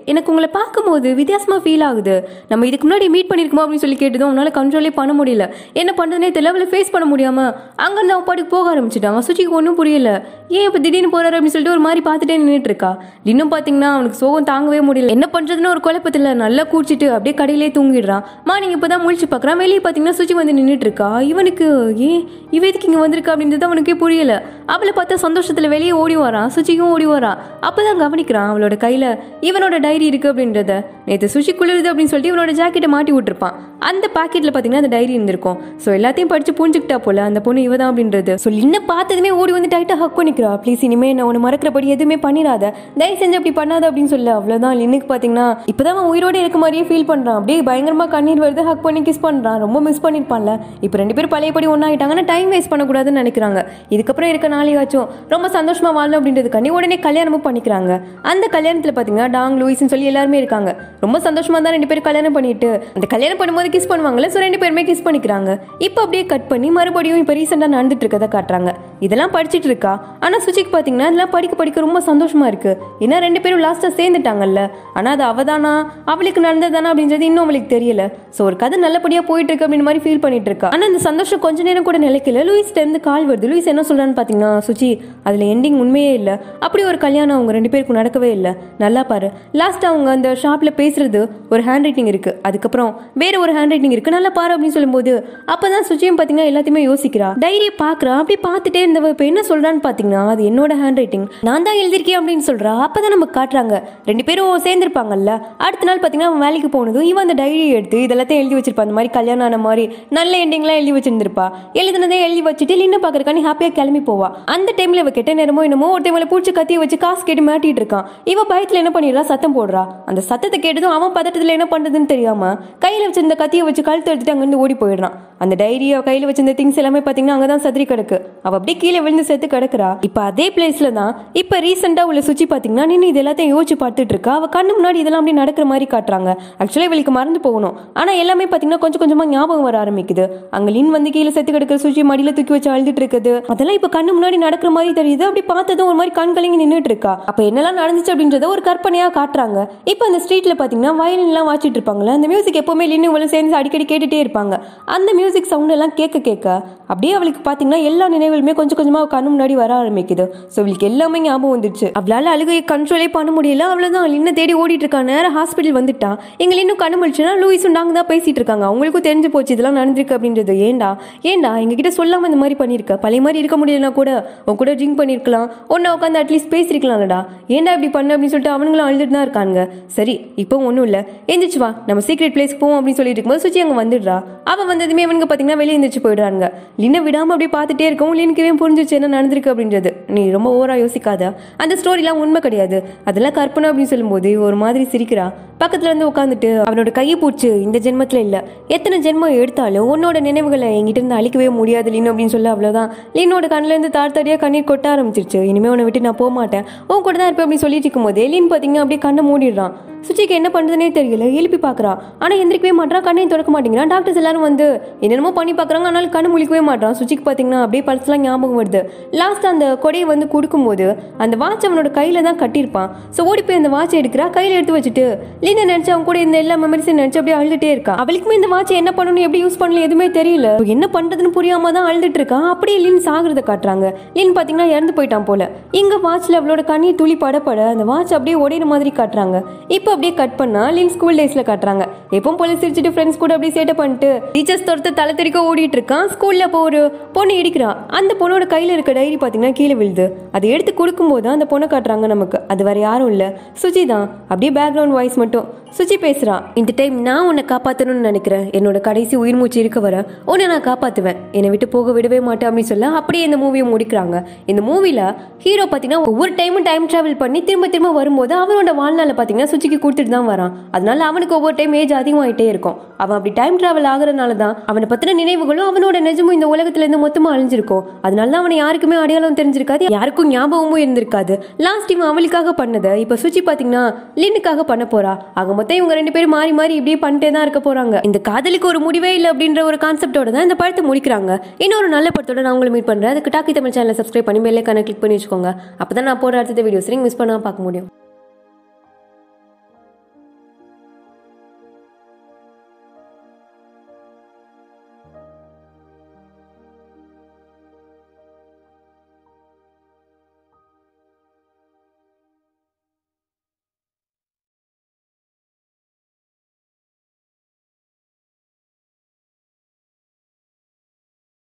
எனக்கு உங்களை பார்க்கும்போது வித்தியாசமாக ஃபீல் ஆகுது நம்ம இதுக்கு முன்னாடி மீட் பண்ணியிருக்கோமா அப்படின்னு சொல்லி கேட்டதும் அவனால் கண்ட்ரோலே பண்ண முடியல என்ன பண்ணுறதுனே தெரியல அவளை ஃபேஸ் பண்ண முடியாமல் அங்கேருந்து அவன் பாட்டுக்கு போக ஆரம்பிச்சிட்டான் சுச்சிக்கு ஒன்றும் புரியல ஏன் இப்போ திடீர்னு போறாரு அப்படின்னு சொல்லிட்டு ஒரு மாதிரி பார்த்துட்டே நின்றுட்டு இருக்கா இன்னும் பார்த்தீங்கன்னா அவனுக்கு சோகம் தாங்கவே முடியல என்ன பண்ணுறதுன்னு ஒரு குழப்பத்தில் நல்லா கூச்சிட்டு அப்படியே கடையிலே தூங்கிடுறான் மார்னிங் இப்போ தான் முழிச்சு பார்க்குறான் வெளியே பார்த்தீங்கன்னா சுச்சி வந்து நின்றுட்டு இருக்கா இவனுக்கு ஏன் இவ எதுக்கு இங்கே வந்திருக்கா அப்படின்றது அவனுக்கே புரியல அவளை பார்த்தா சந்தோஷத்தில் வெளியே ஓடி வரான் சுச்சிக்கும் ஓடி வரான் அப்பதான் கவனிக்கிறான் அவளோட கையில் இவனோட டைரி இருக்கு அப்படின்றத நேற்று சுஷி குளிருது அப்படின்னு சொல்லிட்டு இவனோட ஜாக்கெட்டை மாட்டி விட்டுருப்பான் அந்த பாக்கெட்டில் பார்த்தீங்கன்னா அந்த டைரி இருந்திருக்கும் ஸோ எல்லாத்தையும் படிச்சு புரிஞ்சுக்கிட்டா போல அந்த பொண்ணு இவ தான் அப்படின்றது ஸோ இன்னும் பார்த்ததுமே ஓடி வந்து டைட்டாக ஹக் பண்ணிக்கிறா ப்ளீஸ் இனிமே நான் உன்னை மறக்கிறபடி எதுவுமே பண்ணிடாத தயவு செஞ்சு அப்படி பண்ணாத அப்படின்னு சொல்ல அவ்வளோதான் லின்னுக்கு பார்த்தீங்கன்னா இப்போதான் அவன் உயிரோட இருக்க மாதிரியே ஃபீல் பண்ணுறான் அப்படியே பயங்கரமாக கண்ணீர் வருது ஹக் பண்ணி கிஸ் பண்ணுறான் ரொம்ப மிஸ் பண்ணியிருப்பான்ல இப்போ ரெண்டு பேரும் பழையபடி ஒன்றாயிட்டாங்கன்னா டைம் வேஸ்ட் பண்ணக்கூடாதுன்னு நினைக்கிறாங்க இதுக்கப்புறம் இருக்க நாளையாச்சும் ரொம்ப சந்தோஷமா வாழணும் அப்படின்றதுக்காண்டி உடனே கல்யாணமும் பண்ணிக்கிறாங்க அந்த கல்யாணத்தில் பார்த்தீங்கன்னா டாங் லூயிஸ்னு சொல்லி எல்லாருமே இருக்காங்க ரொம்ப சந்தோஷமா தான் ரெண்டு பேரும் கல்யாணம் பண்ணிட்டு அந்த கல்யாணம் பண்ணும்போது கிஸ் பண்ணுவாங்கல்ல ஸோ ரெண்டு பேருமே கிஸ் பண்ணிக்கிறாங்க இப்போ அப்படியே கட் பண்ணி மறுபடியும் இப்போ ரீசெண்டாக நடந்துட்டு இருக்கதை காட்டுறாங்க இதெல்லாம் படிச்சிட்டு இருக்கா ஆனால் சுச்சிக்கு பார்த்தீங்கன்னா இதெல்லாம் படிக்க படிக்க ரொம்ப சந்தோஷமா இருக்கு ஏன்னா ரெண்டு பேரும் லாஸ்ட்டாக சேர்ந்துட்டாங்கல்ல ஆனால் அது அவதானா அவளுக்கு நடந்ததானா அப்படின்றது இன்னும் அவளுக்கு தெரியல ஸோ ஒரு கதை நல்லபடியாக போயிட்டு இருக்கு அப்படின்னு மாதிரி ஃபீல் பண்ணிட்டு இருக்கா ஆனால் இந்த சந்தோஷம் கொஞ்ச நேரம் கூட நிலைக்கல லூயிஸ்ட்ட இருந்து கால் வருது லூயிஸ் என்ன சொல்றான்னு பார்த்தீங்கன்னா சுச்சி அதில் எண்டிங் உண்மையே இல்லை அப்படி ஒரு கல்யாணம் அவங்க ரெண்டு பேருக்கும் நடக்கவே இல்லை நல்லா பாரு லாஸ்ட் அவங்க அந்த ஷாப்பில் பேசுறது ஒரு ஹேண்ட் ரைட்டிங் இருக்கு அதுக்கப்புறம் வேற ஒரு ஹேண்ட் ரைட்டிங் இருக்கு நல்லா பாரு அப்படின்னு சொல்லும்போது அப்பதான் சுச்சியும் பார்த்தீங்கன்னா எல்லாத்தையுமே யோசிக்கிறா டைரியை பார்க்குறா அப்படி பார்த்துட்டே இருந்தவ இப்போ என்ன சொல்றான்னு பார்த்தீங்கன்னா அது என்னோட ஹேண்ட் ரைட்டிங் நான் தான் எழுதிருக்கேன் அப்படின்னு சொல்றா அப்பதான் நமக்கு காட்டுறாங்க ரெண்டு பேரும் சேர்ந்திருப்பாங்கல்ல அடுத்த நாள் பார்த்தீங்கன்னா அவன் வேலைக்கு போனதும் இவன் அந்த டைரியை எடுத்து இதெல்லாத்தையும் எழுதி வச்சிருப்பா அந்த மாதிரி கல்யாணம் ஆன மாதிரி நல்ல எண்டிங்லாம் எழுதி வச்சிருந்திருப்பா எழுதுனதே எழுதி வச்சுட்டு லின்ன பார்க்கறக்காண்டி ஹாப்பியாக கிளம்பி போவா அந்த டைம்ல இவ கெட்ட நேரமோ என்னமோ ஒருத்தவங்களை பூச்சி கத்தியை வச்சு காசு கேட்டு மாட்டிட்டு இருக்கான் இவ பயத்துல என்ன பண்ணிடுறா சத்தம் போடுறா அந்த சத்தத்தை கேட்டதும் அவன் பதட்டத்துல என்ன பண்றதுன்னு தெரியாம கையில வச்சிருந்த கத்தியை வச்சு கழுத்து எடுத்துட்டு அங்கிருந்து ஓடி போயிடுறான் அந்த டைரி அவ கையில வச்சிருந்த திங்ஸ் எல்லாமே பாத்தீங்கன்னா அங்கதான் சதுரி கிடக்கு அவ அப்படியே கீழே விழுந்து செத்து கிடக்குறா இப்ப அதே பிளேஸ்ல தான் இப்ப ரீசெண்டா உள்ள சுச்சி பாத்தீங்கன்னா நின்று இது எல்லாத்தையும் யோசிச்சு பார்த்துட்டு இருக்கா அவ கண்ணு முன்னாடி இதெல்லாம் அப்படியே நடக்கிற மாதிரி காட்டுறாங்க ஆக்சுவலி இவளுக்கு மறந்து போகணும் ஆனா எல்லாமே பாத்தீங்கன்னா கொஞ்சம் கொஞ்சமா ஞாபகம் வர ஆரம்பிக்குது அங்க லின் வந்து கீழே செத்து கிடக்கிற சுச்சி மடியில தூக்கி வச்சு அழுதுட்டு இருக்குது அதெல்லாம் இப்ப கண்ணு முன்னாடி நடக்கிற மாதிரி தெரியுது அப்படி பார்த்ததும் ஒரு மாதிரி கண் கலங்கி நின்றுட்டு இருக்கா அப்ப என்னெல்லாம் நடந்துச்சு அப்படின்றத ஒரு கற்பனையா காட்டுறாங்க இப்ப அந்த ஸ்ட்ரீட்ல பாத்தீங்கன்னா வயலின் எல்லாம் வாச்சிட்டு இருப்பாங்கல்ல அந்த மியூசிக் எப்பவுமே லின்னு இவளும் சேர்ந்து அடிக்கடி கேட்டுட்டே இருப்பாங்க அந்த மியூசிக் சவுண்ட் எல்லாம் கேட்க கேட்க அப்படியே அவளுக்கு பாத்தீங்கன்னா எல்லா நினைவுகளுமே கொஞ்சம் கொஞ்சமா அவ கண்ணு முன்னாடி வர ஆரம்பிக்குது ஸோ அவளுக்கு எல்லாமே ஞாபகம் வந்துருச்சு அவளால அழுகையை கண்ட்ரோலே பண்ண முடியல அவ்வளவுதான் லின்ன தேடி ஓடிட்டு இருக்கா நேரம் ஹாஸ்பிட்டல் வந்துட்டா எங்க இன்னும் கண்ணு முழிச்சுன்னா லூயிஸும் நாங்க தான் பேசிட்டு இருக்காங்க அவங்களுக்கும் தெரிஞ்சு போச்சு இதெல்லாம் நடந்திருக்கு அப்படின்றது ஏன்டா ஏன்டா எங்ககிட்ட சொல்லாம இந்த மாதிரி பண்ணிருக்க பழைய மாதிரி இருக்க முடியலனா கூட உன் கூட ட்ரிங்க் பண்ணிருக்கலாம் ஒன்னா உட்காந்து அட்லீஸ்ட் பேசிருக்கலாம்லடா ஏன்டா இப்படி பண்ண அப்படின்னு சொல்லிட்டு அவனுங்களும் அழுதுட்டு தான் இருக்காங்க சரி இப்போ ஒன்றும் இல்லை எந்திரிச்சு வா நம்ம சீக்ரெட் பிளேஸ்க்கு போவோம் அப்படின்னு சொல்லிட்டு இருக்கும்போது சுச்சி அங்கே வந்துடுறா அவன் வந்ததுமே அவனுங்க பார்த்தீங்கன்னா வெளியே எந்திரிச்சு போயிடுறாங்க லின்னை விடாம அப்படியே பார்த்துட்டே இருக்கவும் லினுக்கவே புரிஞ்சிச்சு என்ன நடந்திருக்கு அப்படின்றது நீ ரொம்ப ஓவரா யோசிக்காத அந்த ஸ்டோரிலாம் உண்மை கிடையாது அதெல்லாம் கற்பனை அப்படின்னு சொல்லும்போது ஒரு மாதிரி சிரிக்கிறா பக்கத்துல வந்து உட்காந்துட்டு அவனோட கையை பூச்சு இந்த ஜென்மத்துல இல்ல எத்தனை ஜென்மம் எடுத்தாலும் உன்னோட நினைவுகளை என்கிட்ட இருந்து அழிக்கவே முடியாது லின் அப்படின்னு சொல்ல அவ்வளவுதான் லின்னோட கண்ணுல இருந்து தார் தாரியா கண்ணீர் கொட்ட ஆரம்பிச்சிருச்சு இனிமே உன்னை விட்டு நான் போக மாட்டேன் உன் கூட தான் இருப்பேன் அப்படின்னு சொல்லிட்டு இருக்கும்போது லின் பாத்தீங்கன்னா அப்படியே கண்ணை மூடிடுறான் சுச்சிக்கு என்ன பண்ணுறதுனே தெரியல எழுப்பி பார்க்குறா ஆனால் எந்திரிக்கவே மாட்டான் கண்ணையும் திறக்க மாட்டேங்கிறான் டாக்டர்ஸ் எல்லாரும் வந்து என்னென்னமோ பண்ணி பார்க்குறாங்க ஆனாலும் கண்ணு முழிக்கவே மாட்டான் சுச்சிக்கு பார்த்தீங்கன்னா அப்படியே பழசெல்லாம் ஞாபகம் வருது லாஸ்ட் அந்த கொடையை வந்து கொடுக்கும்போது அந்த வாட்ச் அவனோட கையில் தான் கட்டியிருப்பான் ஸோ ஓடி போய் அந்த வாட்சை எடுக்கிறா கையில் எடுத்து வச்சுட்டு லீனை நினச்சி அவன் கூட இந்த எல்லா மெமரிஸையும் நினச்சி அப்படியே அழுதுட்டே இருக்கா அவளுக்குமே இந்த வாட்சை என்ன பண்ணணும் எப்படி யூஸ் பண்ணல எதுவுமே தெரியல இப்ப என்ன பண்ணுறதுன்னு புரியாம தான் அழுதுட்டு இருக்கான் அப்படியே லின் சாகிறத காட்டுறாங்க லின் பார்த்தீங்கன்னா இறந்து போயிட்டான் போல இங்கே வாட்ச்ல அவளோட கண்ணீர் துளி படப்பட அந்த வாட்ச் அப்படியே உடையிற மாதிரி காட்டுறாங்க இப்போ அப்படியே கட் பண்ணா லின் ஸ்கூல் டேஸ்ல காட்டுறாங்க எப்பவும் போல சிரிச்சிட்டு ஃப்ரெண்ட்ஸ் கூட அப்படியே சேட்டை பண்ணிட்டு டீச்சர்ஸ் தோர்த்து தலை தெறிக்க ஓடிட்டு இருக்கான் ஸ்கூல்ல அப்போ ஒரு பொண்ணு இடிக்கிறா அந்த பொண்ணோட கையில இருக்க டைரி பாத்தீங்கன்னா கீழே விழுது அதை எடுத்து கொடுக்கும்போது தான் அந்த பொண்ணை காட்டுறாங்க நமக்கு அது வேற யாரும் இல்ல சுஜி தான் அப்படியே பேக்ரவுண்ட் வாய்ஸ் மட்டும் சுஜி பேசுறா இந்த டைம் நான் உன்னை காப்பாத்தணும்னு நினைக்கிறேன் என்னோட கடைசி உயிர் மூச்சு இருக்க வர உன்னை நான் காப்பாத்துவேன் என்னை விட்டு போக விடவே மாட்டேன் அப்படின்னு சொல்ல அப்படியே இந்த மூவியை முடிக்கிறாங்க இந்த மூவில ஹீரோ பாத்தீங்கன்னா ஒவ்வொரு டைமும் டைம் டிராவல் பண்ணி திரும்ப திரும்ப வரும்போது அவனோட வாழ்நாள பாத்தீங்கன்னா சுச்சிக்கு கொடுத்துட்டு தான் வரான் அதனால அவனுக்கு ஒவ்வொரு டைம் ஏஜ் அதிகமாயிட்டே இருக்கும் அவன் அப்படி டைம் டிராவல் ஆகுறதுனால தான் அவனை பத்தின நினைவுகளும் அவனோட நிஜமும் இந்த உலகத்துல இருந்து மொத்தமா அழிஞ்சிருக்கும் அதனால தான் அவனை யாருக்குமே அடையாளம் தெரிஞ்சிருக்காது யாருக்கும் ஞாபகமும் இருந்திருக்காது லாஸ்ட் இவன் அவளுக்காக பண்ணதை இப்ப சுச்சி பாத்தீங்கன்னா லின்னுக்காக பண்ண போறா ஆக மொத்தம் இவங்க ரெண்டு பேரும் மாறி மாறி இப்படியே பண்ணிட்டே தான் இருக்க போறாங்க இந்த காதலுக்கு ஒரு முடிவே இல்லை அப்படின்ற ஒரு கான்செப்டோட தான் இந்த படத்தை முடிக்கிறாங்க இன்னொரு நல்ல படத்தோட நான் உங்களை மீட் பண்றேன் அதுக்கு டாக்கி தமிழ் சேனலை சப்ஸ்கிரைப் பண்ணி பெல்லைக்கான கிளிக் பண்ணி வச்சுக்கோங்க அப்பதான் நான் போற அடுத்த வீடியோஸ் நீங்க மிஸ் பண்ணாம பார்க்க முடியும்